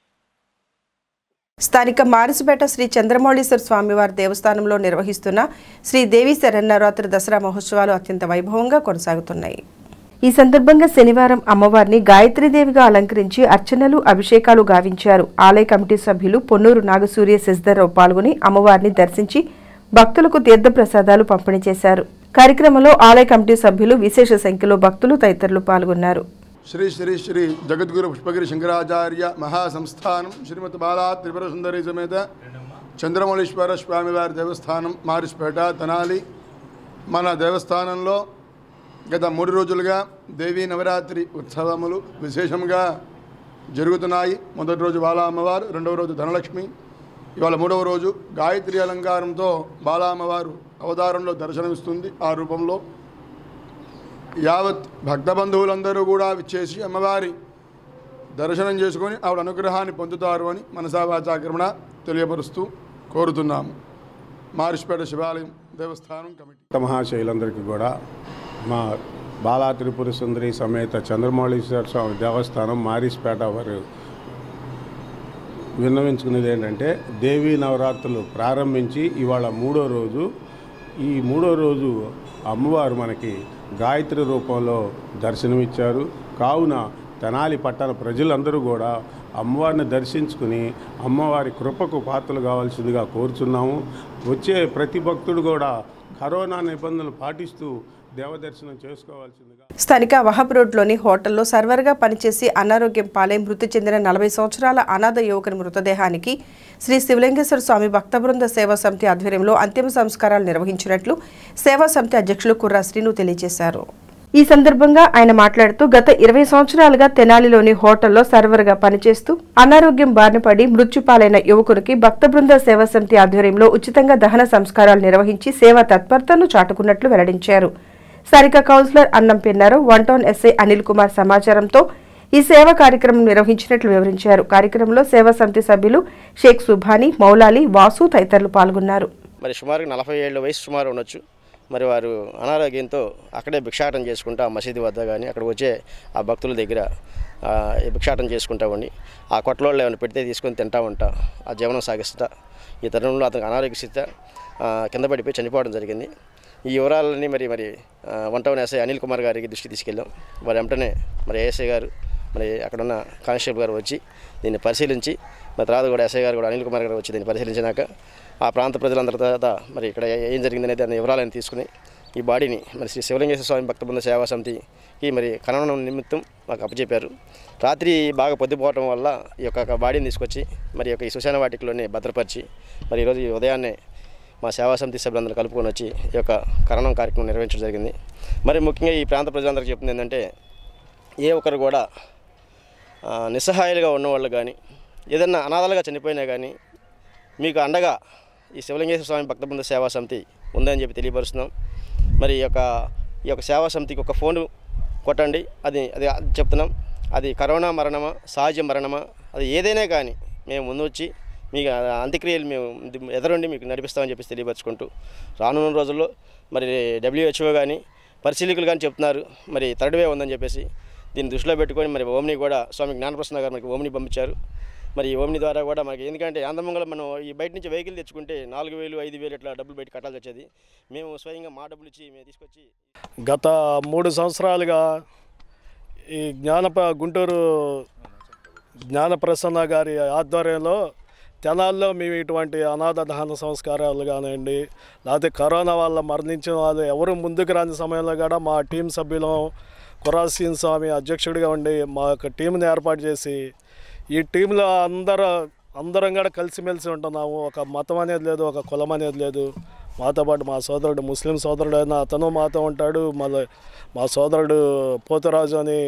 స్థానిక మారిసుపేట శ్రీ చంద్రమౌళీశ్వర స్వామివారి దేవస్థానంలో నిర్వహిస్తున్న శ్రీ దేవి శరన్నవరాత్రి దసరా మహోత్సవాలు అత్యంత వైభవంగా కొనసాగుతున్నాయి ఈ సందర్భంగా శనివారం అమ్మవారిని గాయత్రీదేవిగా అలంకరించి అర్చనలు అభిషేకాలు గావించారు ఆలయ కమిటీ సభ్యులు పొన్నూరు నాగసూర్య శశిధర్రావు పాల్గొని అమ్మవారిని దర్శించి భక్తులకు తీర్థప్రసాదాలు పంపిణీ చేశారు కార్యక్రమంలో ఆలయ కమిటీ సభ్యులు విశేష సంఖ్యలో భక్తులు తదితరులు పాల్గొన్నారు శ్రీ శ్రీ శ్రీ జగద్గురు పుష్పగిరి శంకరాచార్య మహాసంస్థానం శ్రీమతి బాలా త్రిపుర సుందరి సమేత చంద్రమౌళీశ్వర స్వామివారి దేవస్థానం మారిస్పేట తెనాలి మన దేవస్థానంలో గత మూడు రోజులుగా దేవీ నవరాత్రి ఉత్సవములు విశేషంగా జరుగుతున్నాయి మొదటి రోజు బాలా అమ్మవారు రెండవ రోజు ధనలక్ష్మి ఇవాళ మూడవ రోజు గాయత్రి అలంకారంతో బాలా అమ్మవారు అవతారంలో దర్శనమిస్తుంది ఆ రూపంలో యావత్ భక్త బంధువులందరూ కూడా విచ్చేసి అమ్మవారి దర్శనం చేసుకొని ఆవిడ అనుగ్రహాన్ని పొందుతారు అని మనసావాచాక్రమణ తెలియపరుస్తూ కోరుతున్నాము మారిష్పేట శివాలయం దేవస్థానం కమిటీ మహాశైలందరికీ కూడా మా బాలా త్రిపుర సుందరి సమేత చంద్రమౌళీశ్వర స్వామి దేవస్థానం మారిస్పేట వారు విన్నవించుకునేది ఏంటంటే దేవీ నవరాత్రులు ప్రారంభించి ఇవాళ మూడో రోజు ఈ మూడో రోజు అమ్మవారు మనకి గాయత్రి రూపంలో దర్శనమిచ్చారు కావున తెనాలి పట్టణ ప్రజలందరూ కూడా అమ్మవారిని దర్శించుకుని అమ్మవారి కృపకు పాత్రలు కావాల్సిందిగా కోరుచున్నాము వచ్చే ప్రతి భక్తుడు కూడా కరోనా నిబంధనలు పాటిస్తూ దేవదర్శనం చేసుకోవాల్సిందిగా స్థానిక వహబ్ రోడ్లోని హోటల్లో సర్వర్గా పనిచేసి అనారోగ్యం పాలై మృతి చెందిన నలభై సంవత్సరాల అనాథ యువకుని మృతదేహానికి శ్రీ శివలింగేశ్వర స్వామి భక్త బృంద సేవా సమితి ఆధ్వర్యంలో అంతిమ సంస్కారాలు నిర్వహించినట్లు సేవా సమితి అధ్యక్షులు కుర్రా శ్రీను తెలియజేశారు ఈ సందర్భంగా ఆయన మాట్లాడుతూ గత ఇరవై సంవత్సరాలుగా తెనాలిలోని హోటల్లో సర్వర్గా పనిచేస్తూ అనారోగ్యం బారిన పడి మృత్యుపాలైన యువకునికి భక్త బృంద సేవా సమితి ఆధ్వర్యంలో ఉచితంగా దహన సంస్కారాలు నిర్వహించి సేవా తత్పరతను చాటుకున్నట్లు వెల్లడించారు స్థానిక councillor Annam Pennaru one town SI Anil Kumar సమాచారంతో ఈ సేవా కార్యక్రమం నిర్వహించినట్లు వివరించారు కార్యక్రమంలో సేవా సమితి సభ్యులు షేక్ సుభాని మౌలాలి వాసు తదితరులు పాల్గొన్నారు మరి సుమారుగా నలభై ఏళ్ళ వయసు సుమారు ఉండొచ్చు మరి వారు అనారోగ్యంతో అక్కడే భిక్షాటం చేసుకుంటూ ఆ మసీదు వద్ద కానీ అక్కడ వచ్చే ఆ భక్తుల దగ్గర ఆ, ఈ భిక్షాటం చేసుకుంటా ఉండి ఆ కొట్టలో ఏమైనా పెడితే తీసుకొని తింటా ఉంటా ఆ జీవనం సాగిస్తా ఈ తరుణంలో అతనికి అనారోగ్య స్థితి ఆ, కింద పడిపోయి చనిపోవడం జరిగింది ఈ వివరాలన్నీ మరి మరి ఆ, one town SI Anil Kumar గారికి దృష్టికి తీసుకెళ్ళాం మరి వెంటనే మరి ఏఎస్ఐ గారు మరి అక్కడున్న కానిస్టేబుల్ గారు వచ్చి దీన్ని పరిశీలించి మరి తర్వాత కూడా ఎస్ఐ గారు కూడా అనిల్ కుమార్ గారు వచ్చి దీన్ని పరిశీలించినాక ఆ ప్రాంత ప్రజలందరి తర్వాత మరి ఇక్కడ ఏం జరిగిందనేది దాని వివరాలను తీసుకుని ఈ బాడీని మరి శ్రీ శివలింగేశ్వర స్వామి భక్త బృంద సేవా సమితికి మరి ఖననం నిమిత్తం మాకు అప్పచెప్పారు రాత్రి బాగా పొద్దుపోవటం వల్ల ఈ యొక్క బాడీని తీసుకొచ్చి మరి ఈ యొక్క ఈ శ్మశాన వాటికలోనే భద్రపరిచి మరి ఈరోజు ఈ ఉదయాన్నే మా సేవా సమితి సభ్యులందరూ కలుపుకొని వచ్చి ఈ యొక్క కరణం కార్యక్రమం నిర్వహించడం జరిగింది మరి ముఖ్యంగా ఈ ప్రాంత ప్రజలందరికీ చెప్తుంది ఏంటంటే ఏ ఒక్కరు కూడా ఆ, నిస్సహాయాలుగా ఉన్నవాళ్ళు కానీ ఏదన్నా అనాథలుగా చనిపోయినా కానీ మీకు అండగా ఈ శివలింగేశ్వర స్వామి భక్త బృంద సేవా సమితి ఉందని చెప్పి తెలియపరుస్తున్నాం మరి ఈ యొక్క ఈ యొక్క సేవా సమితికి ఒక ఫోన్ కొట్టండి అది అది చెప్తున్నాం అది కరోనా మరణమా సహజ మరణమా అది ఏదైనా కానీ మేము ముందు వచ్చి మీకు ఆ అంత్యక్రియలు మేము ఎదురుండి మీకు నడిపిస్తామని చెప్పేసి తెలియపరచుకుంటూ రానున్న రోజుల్లో మరి డబ్ల్యూహెచ్ఓ కానీ పరిశీలకులు కానీ చెప్తున్నారు మరి థర్డ్ వే ఉందని చెప్పేసి దీన్ని దృష్టిలో పెట్టుకొని మరి ఓమ్ని కూడా స్వామి జ్ఞానప్రసన్న గారు మనకి ఓమ్ని పంపించారు మరి ఈ ఓమ్ని ద్వారా కూడా మనకి ఎందుకంటే ఆంధ్రమంగళం మనం ఈ బయట నుంచి వెహికల్ తెచ్చుకుంటే నాలుగు వేలు ఐదు వేలు ఇట్లా డబ్బులు బయట కట్టాల్సి వచ్చేది మేము స్వయంగా మా డబ్బులు ఇచ్చి మేము తీసుకొచ్చి గత మూడు సంవత్సరాలుగా ఈ జ్ఞానప గుంటూరు జ్ఞానప్రసన్న గారి ఆధ్వర్యంలో తెనాల్లో మేము ఇటువంటి అనాథ దహన సంస్కారాలు కానివ్వండి లేకపోతే కరోనా వల్ల మరణించిన వాళ్ళు ఎవరు ముందుకు రాని సమయంలో కూడా మా టీం సభ్యులం కురాసీన్ స్వామి అధ్యక్షుడిగా ఉండి మా యొక్క టీంని ఏర్పాటు చేసి ఈ టీంలో అందరూ అందరం కూడా కలిసిమెలిసి ఉంటున్నాము ఒక మతం అనేది లేదు ఒక కులం అనేది లేదు మాతో పాటు మా సోదరుడు ముస్లిం సోదరుడు అయినా అతను మాతో ఉంటాడు మళ్ళీ మా సోదరుడు పోతరాజు అని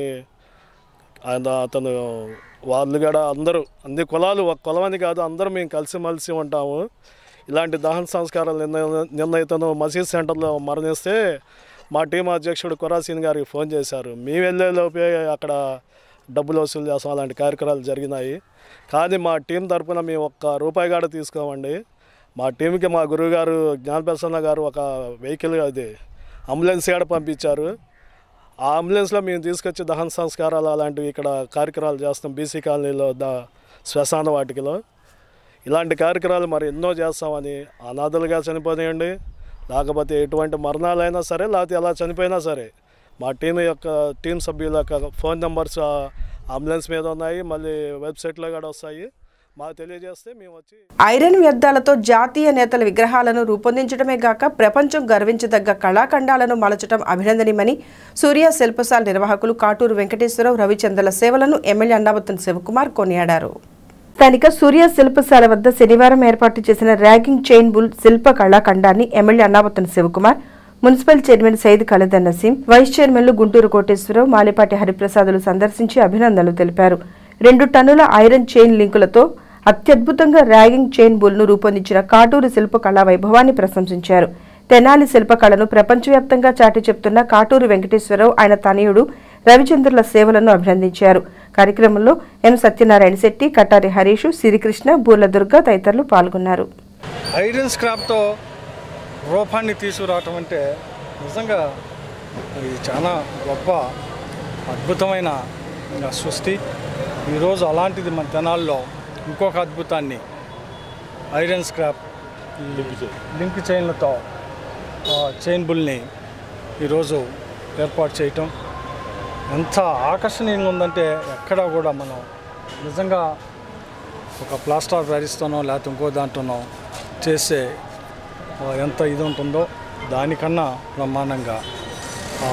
ఆయన అతను వాళ్ళు కూడా అందరూ అన్ని కులాలు ఒక కులం అని కాదు అందరూ మేము కలిసిమెలిసి ఉంటాము ఇలాంటి దహన సంస్కారాలు నిన్న నిన్న ఇతను మసీద్ సెంటర్లో మరణిస్తే మా టీం అధ్యక్షుడు కురాసీన్ గారికి ఫోన్ చేశారు మేము వెళ్ళేలోపే అక్కడ డబ్బులు వసూలు చేస్తాం అలాంటి కార్యక్రమాలు జరిగినాయి కానీ మా టీం తరపున మేము ఒక్క రూపాయి కూడా తీసుకోమండి మా టీంకి మా గురువుగారు జ్ఞానప్రసన్న గారు ఒక వెహికల్ అది అంబులెన్స్ కూడా పంపించారు ఆ అంబులెన్స్లో మేము తీసుకొచ్చి దహన సంస్కారాలు అలాంటివి ఇక్కడ కార్యక్రమాలు చేస్తాం బీసీ కాలనీలో ద శ్మశాన వాటికలో ఇలాంటి కార్యక్రమాలు మరి ఎన్నో చేస్తామని అనాథలుగా చనిపోనియండి లేకపోతే ఎటువంటి మరణాలైనా సరే లేకపోతే ఎలా చనిపోయినా సరే మా టీం యొక్క టీం సభ్యుల యొక్క ఫోన్ నెంబర్స్ ఆ అంబులెన్స్ మీద ఉన్నాయి మళ్ళీ వెబ్సైట్లో కూడా వస్తాయి మాకు తెలియజేస్తే మేము వచ్చి ఐరన్ వ్యర్థాలతో జాతీయ నేతల విగ్రహాలను రూపొందించడమే గాక ప్రపంచం గర్వించదగ్గ కళాఖండాలను మలచడం అభినందనీయమని సూర్య శిల్పశాల నిర్వాహకులు కాటూరు వెంకటేశ్వరరావు రవిచంద్రల సేవలను ఎమ్మెల్యే అన్నాబత్తున శివకుమార్ కొనియాడారు స్థానిక సూర్య శిల్పశాల వద్ద శనివారం ఏర్పాటు చేసిన ర్యాగింగ్ చైన్ బుల్ శిల్ప కళాఖండాన్ని MLA Annabathuni Sivakumar municipal chairman Syed Khalid Naseem vice చైర్మన్లు గుంటూరు కోటేశ్వరరావు మాలేపాటి హరిప్రసాదులు సందర్శించి అభినందనలు తెలిపారు రెండు టన్నుల ఐరన్ చైన్ లింకులతో అత్యద్భుతంగా ర్యాగింగ్ చైన్ బుల్ను రూపొందించిన కాటూరు శిల్ప కళా వైభవాన్ని ప్రశంసించారు తెనాలి శిల్పకళను ప్రపంచవ్యాప్తంగా చాటి చెప్తున్న కాటూరు వెంకటేశ్వరరావు ఆయన తనయుడు రవిచంద్రుల సేవలను అభినందించారు కార్యక్రమంలో ఎం సత్యనారాయణ శెట్టి కటారి హరీష్ సిరికృష్ణ బూర్ల దుర్గ తదితరులు పాల్గొన్నారు ఐరన్ స్క్రాప్తో రూపాన్ని తీసుకురావటం అంటే నిజంగా ఇది చాలా గొప్ప అద్భుతమైన ఇంకా సృష్టి ఈరోజు అలాంటిది మన తెనాల్లో ఇంకొక అద్భుతాన్ని ఐరన్ స్క్రాప్ ఈ లింక్ చైన్లతో ఆ, చైన్ బుల్ని ఈరోజు ఏర్పాటు చేయటం ఎంత ఆకర్షణీయంగా ఉందంటే ఎక్కడా కూడా మనం నిజంగా ఒక ప్లాస్టర్ ప్యారిస్తోనో లేకపోతే ఇంకో దాంట్లోనో చేస్తే ఆ, ఎంత ఇది ఉంటుందో దానికన్నా బ్రహ్మాండంగా ఆ,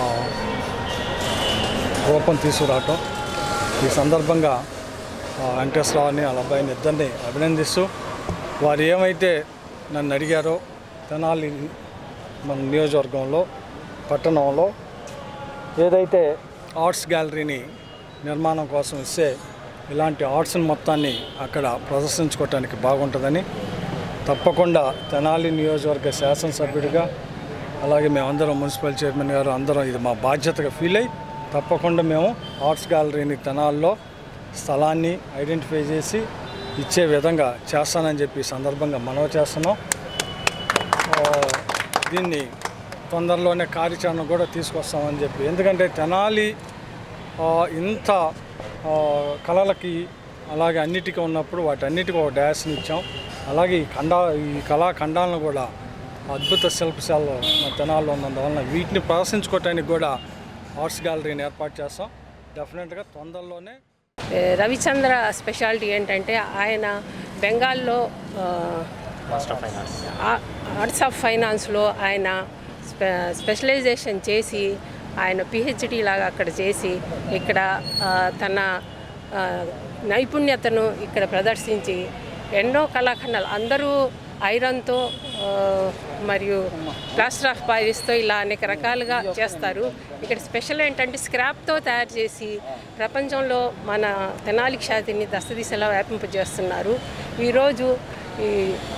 రూపం తీసుకురావటం ఈ సందర్భంగా ఆ, వెంకటేశ్వరరావుని వాళ్ళ అబ్బాయిని ఇద్దరిని అభినందిస్తూ వారు ఏమైతే నన్ను అడిగారో తెనాలి మన నియోజకవర్గంలో పట్టణంలో ఏదైతే ఆర్ట్స్ గ్యాలరీని నిర్మాణం కోసం ఇస్తే ఇలాంటి ఆర్ట్స్ని మొత్తాన్ని అక్కడ ప్రదర్శించుకోవటానికి బాగుంటుందని తప్పకుండా తెనాలి నియోజకవర్గ శాసనసభ్యుడిగా అలాగే మేమందరం మున్సిపల్ చైర్మన్ గారు అందరం ఇది మా బాధ్యతగా ఫీల్ అయ్యి తప్పకుండా మేము ఆర్ట్స్ గ్యాలరీని తెనాల్లో స్థలాన్ని ఐడెంటిఫై చేసి ఇచ్చే విధంగా చేస్తానని చెప్పి ఈ సందర్భంగా మనవి చేస్తున్నాం ఆ, దీన్ని తొందరలోనే కార్యాచరణ కూడా తీసుకొస్తామని చెప్పి ఎందుకంటే తెనాలి ఆ, ఇంత ఆ, కళలకి అలాగే అన్నిటికీ ఉన్నప్పుడు వాటన్నిటికీ ఒక డ్యాస్ని ఇచ్చాం అలాగే ఈ ఖండా ఈ కళా ఖండాలను కూడా అద్భుత శిల్పశాలలో మన తెనాల్లో ఉన్నందువలన వీటిని ప్రదర్శించుకోవటానికి కూడా ఆర్ట్స్ గ్యాలరీని ఏర్పాటు చేస్తాం డెఫినెట్గా తొందరలోనే ఏ, రవిచంద్ర స్పెషాలిటీ ఏంటంటే ఆయన బెంగాల్లో ఆ, ఆ- ఆర్ట్స్ ఆఫ్ ఫైనాన్స్లో ఆయన స్పె స్పెషలైజేషన్ చేసి ఆయన పిహెచ్డి లాగా అక్కడ చేసి ఇక్కడ ఆ, తన ఆ, నైపుణ్యతను ఇక్కడ ప్రదర్శించి ఎన్నో కళాఖండాలు అందరూ ఐరన్తో ఆ, మరియు ప్లాస్టర్ ఆఫ్ పారిస్తో ఇలా అనేక రకాలుగా చేస్తారు ఇక్కడ స్పెషల్ ఏంటంటే స్క్రాప్తో తయారు చేసి ప్రపంచంలో మన తెనాలి ఖ్యాతిని దస్తదిశలా వ్యాపింపజేస్తున్నారు ఈరోజు ఈ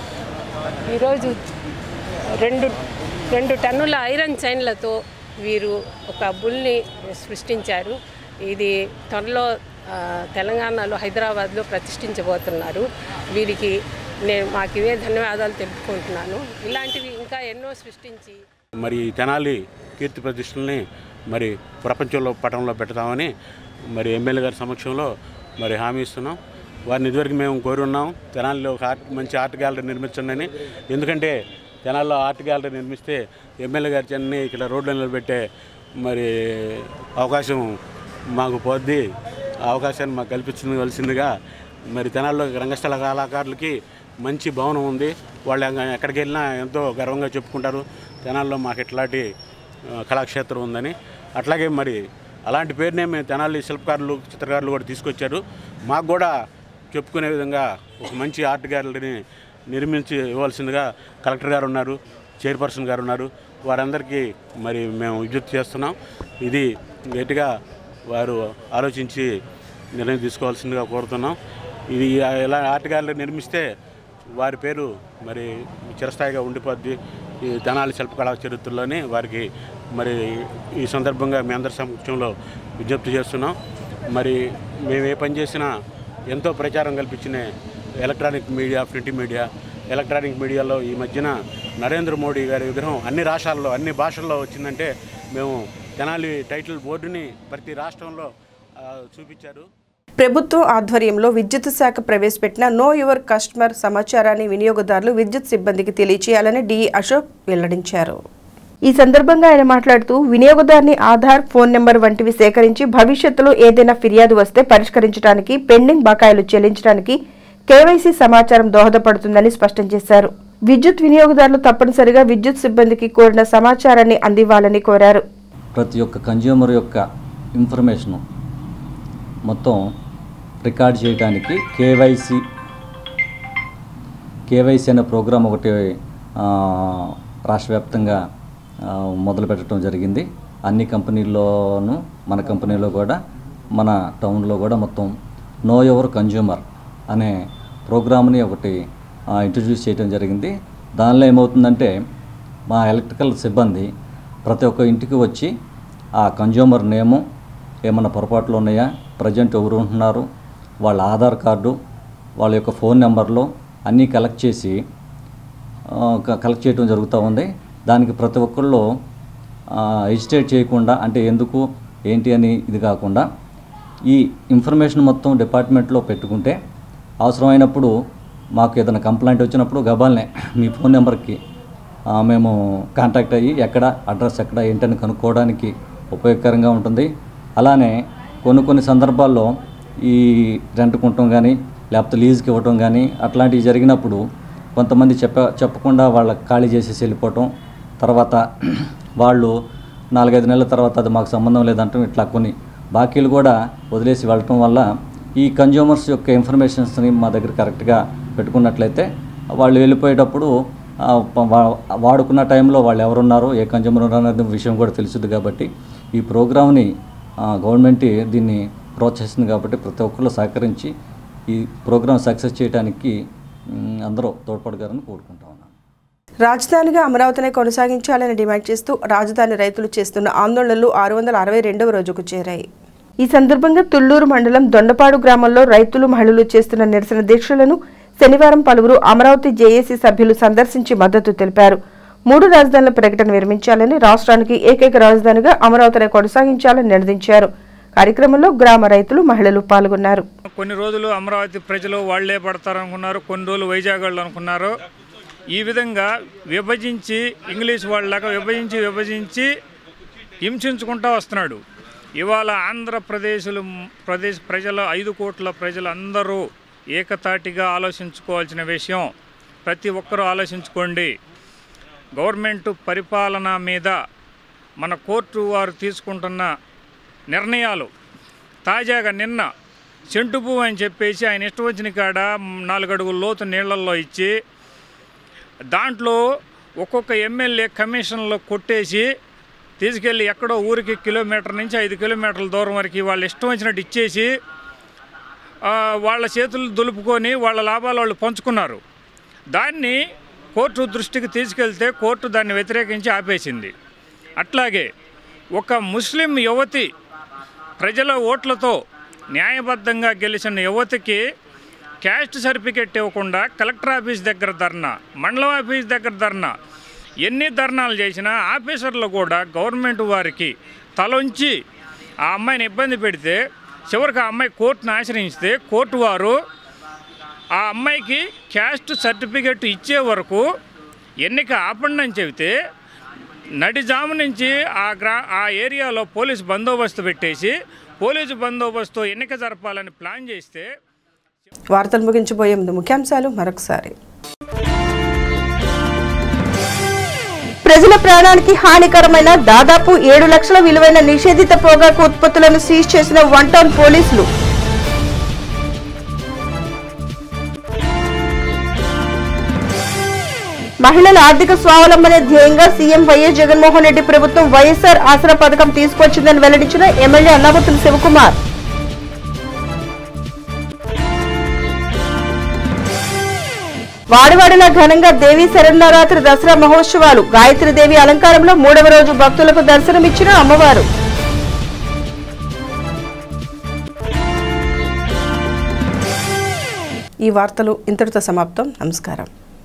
ఈరోజు రెండు రెండు టన్నుల ఐరన్ చైన్లతో వీరు ఒక బుల్ని సృష్టించారు ఇది త్వరలో ఆ, తెలంగాణలో హైదరాబాద్లో ప్రతిష్ఠించబోతున్నారు వీరికి నేను మాకు ఇవే ధన్యవాదాలు తెలుపుకుంటున్నాను ఇలాంటివి ఇంకా ఎన్నో సృష్టించి మరి ఈ తెనాలి కీర్తి ప్రతిష్టల్ని మరి ప్రపంచంలో పటంలో పెడతామని మరి ఎమ్మెల్యే గారి సమక్షంలో మరి హామీ ఇస్తున్నాం వారిని ఇదివరకు మేము కోరి ఉన్నాం తెనాలిలో ఒక ఆర్ట్ మంచి ఆర్ట్ గ్యాలరీ నిర్మించండి అని ఎందుకంటే తెనాలిలో ఆర్ట్ గ్యాలరీ నిర్మిస్తే ఎమ్మెల్యే గారి చెన్నై ఇక్కడ రోడ్లు నిలబెట్టే మరి అవకాశం మాకు పోద్ది ఆ అవకాశాన్ని మాకు కల్పించవలసిందిగా మరి తెనాల్లో రంగస్థల కళాకారులకి మంచి భవనం ఉంది వాళ్ళు ఎక్క- ఎక్కడికి వెళ్ళినా ఎంతో గర్వంగా చెప్పుకుంటారు తెనాల్లో మాకు ఇట్లాంటి ఆ, కళాక్షేత్రం ఉందని అట్లాగే మరి అలాంటి పేరునే మేము తెనాలి శిల్పకారులు చిత్రకారులు కూడా తీసుకొచ్చారు మాకు కూడా చెప్పుకునే విధంగా ఒక మంచి ఆర్ట్ గ్యాలరీని నిర్మించి ఇవ్వాల్సిందిగా కలెక్టర్ గారు ఉన్నారు చైర్పర్సన్ గారు ఉన్నారు వారందరికీ మరి మేము విజ్ఞప్తి చేస్తున్నాం ఇది గట్టిగా వారు ఆలోచించి నిర్ణయం తీసుకోవాల్సిందిగా కోరుతున్నాం ఇది ఇలా ఆర్ట్ గ్యాలరీ నిర్మిస్తే వారి పేరు మరి చిరస్థాయిగా ఉండిపోద్ది ఈ తెనాలి శిల్పకళా చరిత్రలోనే వారికి మరి ఈ సందర్భంగా మీ అందరి సమక్షంలో విజ్ఞప్తి చేస్తున్నాం మరి మేము ఏ పని చేసినా ఎంతో ప్రచారం కల్పించిన electronic media print media electronic మీడియాలో ఈ మధ్యన నరేంద్ర మోడీ గారి విగ్రహం అన్ని రాష్ట్రాల్లో అన్ని భాషల్లో వచ్చిందంటే మేము తెనాలి టైటిల్ బోర్డుని ప్రతి రాష్ట్రంలో ఆ, చూపించారు ప్రభుత్వం ఆధ్వర్యంలో విద్యుత్ శాఖ ప్రవేశపెట్టిన నో యువర్ కస్టమర్ సమాచారాన్ని వినియోగదారులు విద్యుత్ సిబ్బందికి తెలియచేయాలని డిఈ అశోక్ వెల్లడించారు ఈ సందర్భంగా ఆయన మాట్లాడుతూ వినియోగదారుని ఆధార్ ఫోన్ నెంబర్ వంటివి సేకరించి భవిష్యత్తులో ఏదైనా ఫిర్యాదు వస్తే పరిష్కరించడానికి పెండింగ్ బకాయిలు చెల్లించడానికి కేవైసీ సమాచారం దోహదపడుతుందని స్పష్టం చేశారు విద్యుత్ వినియోగదారులు తప్పనిసరిగా విద్యుత్ సిబ్బందికి కోరిన సమాచారాన్ని అందివ్వాలని కోరారు ప్రతి ఒక్క కన్జ్యూమర్ యొక్క ఇన్ఫర్మేషను మొత్తం రికార్డ్ చేయడానికి కేవైసీ కేవైసీ అనే ప్రోగ్రాం ఒకటి ఆ, రాష్ట్ర వ్యాప్తంగా ఆ, మొదలు పెట్టడం జరిగింది అన్ని కంపెనీల్లోనూ మన కంపెనీలో కూడా మన టౌన్లో కూడా మొత్తం నో ఎవర్ కన్జ్యూమర్ అనే ప్రోగ్రామ్ని ఒకటి ఆ, ఇంట్రడ్యూస్ చేయడం జరిగింది దానిలో ఏమవుతుందంటే మా ఎలక్ట్రికల్ సిబ్బంది ప్రతి ఒక్క ఇంటికి వచ్చి ఆ కన్జ్యూమర్ నేము ఏమన్నా పొరపాట్లు ఉన్నాయా ప్రజెంట్ ఎవరు ఉంటున్నారు వాళ్ళ ఆధార్ కార్డు వాళ్ళ యొక్క ఫోన్ నెంబర్లు అన్నీ కలెక్ట్ చేసి ఆ, క- కలెక్ట్ చేయడం జరుగుతూ ఉంది దానికి ప్రతి ఒక్కళ్ళు ఎజిటేట్ చేయకుండా అంటే ఎందుకు ఏంటి అని ఇది కాకుండా ఈ ఇన్ఫర్మేషన్ మొత్తం డిపార్ట్మెంట్లో పెట్టుకుంటే అవసరమైనప్పుడు మాకు ఏదైనా కంప్లైంట్ వచ్చినప్పుడు గబాల్నే మీ ఫోన్ నెంబర్కి ఆ, మేము కాంటాక్ట్ అయ్యి ఎక్కడ అడ్రస్ ఎక్కడ ఏంటని కనుక్కోవడానికి ఉపయోగకరంగా ఉంటుంది అలానే కొన్ని కొన్ని సందర్భాల్లో ఈ రెంట్కి ఉండటం కానీ లేకపోతే లీజుకి ఇవ్వటం కానీ అట్లాంటివి జరిగినప్పుడు కొంతమంది చెప్ప చెప్పకుండా వాళ్ళ ఖాళీ చేసేసి వెళ్ళిపోవటం తర్వాత వాళ్ళు నాలుగైదు నెలల తర్వాత అది మాకు సంబంధం లేదంటాం ఇట్లా కొన్ని బాకీలు కూడా వదిలేసి వెళ్ళటం వల్ల ఈ కన్జ్యూమర్స్ యొక్క ఇన్ఫర్మేషన్స్ని మా దగ్గర కరెక్ట్గా పెట్టుకున్నట్లయితే వాళ్ళు వెళ్ళిపోయేటప్పుడు ఆ, ప- వా- వాడుకున్న టైంలో వాళ్ళు ఎవరున్నారో ఏ కన్జ్యూమర్ ఉన్నారో అనే విషయం కూడా తెలుసుద్ది కాబట్టి ఈ ప్రోగ్రామ్ని గవర్నమెంట్ దీన్ని ప్రోత్సహిస్తుంది కాబట్టి ప్రతి ఒక్కళ్ళు సహకరించి ఈ ప్రోగ్రామ్ సక్సెస్ చేయడానికి మ్, అందరూ తోడ్పడగారని కోరుకుంటా ఉన్నాను రాజధానిగా అమరావతినే కొనసాగించాలని డిమాండ్ చేస్తూ రాజధాని రైతులు చేస్తున్న ఆందోళనలు ఆరు వందల అరవై రెండవ రోజుకు చేరాయి ఈ సందర్భంగా తుళ్లూరు మండలం దొండపాడు గ్రామంలో రైతులు మహిళలు చేస్తున్న నిరసన దీక్షలను శనివారం పలువురు అమరావతి జేఏసీ సభ్యులు సందర్శించి మద్దతు తెలిపారు మూడు రాజధానుల ప్రకటన విరమించాలని రాష్ట్రానికి ఏకైక రాజధానిగా అమరావతినే కొనసాగించాలని నిర్ణయించారు కార్యక్రమంలో గ్రామ రైతులు మహిళలు పాల్గొన్నారు కొన్ని రోజులు అమరావతి ప్రజలు వాళ్లే పడతారు అనుకున్నారు కొన్ని రోజులు వైజాగ్ వాళ్ళు అనుకున్నారు ఈ విధంగా విభజించి ఇంగ్లీష్ వాళ్ళలాగా విభజించి విభజించి హింసించుకుంటూ వస్తున్నాడు ఇవాళ ఆంధ్రప్రదేశ్లు ప్రదేశ్ ప్రజల ఐదు కోట్ల ప్రజలు అందరూ ఏకతాటిగా ఆలోచించుకోవాల్సిన విషయం ప్రతి ఒక్కరూ ఆలోచించుకోండి గవర్నమెంట్ పరిపాలన మీద మన కోర్టు వారు తీసుకుంటున్న నిర్ణయాలు తాజాగా నిన్న చెంటు పువ్వు అని చెప్పేసి ఆయన ఇష్టం వచ్చిన కాడ నాలుగు అడుగుల లోతు నీళ్లలో ఇచ్చి దాంట్లో ఒక్కొక్క ఎమ్మెల్యే కమిషన్లో కొట్టేసి తీసుకెళ్ళి ఎక్కడో ఊరికి కిలోమీటర్ నుంచి ఐదు కిలోమీటర్ల దూరం వరకు వాళ్ళు ఇష్టం వచ్చినట్టు ఇచ్చేసి ఆ, వాళ్ళ చేతులు దులుపుకొని వాళ్ళ లాభాలు వాళ్ళు పంచుకున్నారు దాన్ని కోర్టు దృష్టికి తీసుకెళ్తే కోర్టు దాన్ని వ్యతిరేకించి ఆపేసింది అట్లాగే ఒక ముస్లిం యువతి ప్రజల ఓట్లతో న్యాయబద్ధంగా గెలిచిన యువతికి క్యాస్ట్ సర్టిఫికెట్ ఇవ్వకుండా కలెక్టర్ ఆఫీస్ దగ్గర ధర్నా మండలం ఆఫీస్ దగ్గర ధర్నా ఎన్ని ధర్నాలు చేసినా ఆఫీసర్లు కూడా గవర్నమెంట్ వారికి తలొంచి ఆ అమ్మాయిని ఇబ్బంది పెడితే చివరికి ఆ అమ్మాయి కోర్టును ఆశ్రయిస్తే కోర్టు వారు ఆ అమ్మాయికి క్యాస్ట్ సర్టిఫికెట్ ఇచ్చే వరకు ఎన్నిక ఆపండి అని చెబితే నడిజాము నుంచి ఆ గ్రా ఆ ఏరియాలో పోలీసు బందోబస్తు పెట్టేసి పోలీసు బందోబస్తు ఎన్నిక జరపాలని ప్లాన్ చేస్తే వార్తలు ముగించబోయే ముందు ముఖ్యాంశాలు మరొకసారి ప్రజల ప్రాణానికి హానికరమైన దాదాపు ఏడు లక్షల విలువైన నిషేధిత పొగాకు ఉత్పత్తులను సీజ్ చేసిన వన్ టౌన్ పోలీసులు మహిళల ఆర్థిక స్వావలంబనే ధ్యేయంగా సీఎం వైఎస్ జగన్మోహన్ రెడ్డి ప్రభుత్వం వైఎస్ఆర్ ఆసరా పథకం తీసుకొచ్చిందని వెల్లడించిన ఎమ్మెల్యే అన్నాబతుల శివకుమార్ వాడివాడిన ఘనంగా దేవి శరన్నవరాత్రి దసరా మహోత్సవాలు గాయత్రి దేవి అలంకారంలో మూడవ రోజు భక్తులకు దర్శనమిచ్చిన అమ్మవారు ఈ వార్తలు ఇంతటితో సమాప్తం నమస్కారం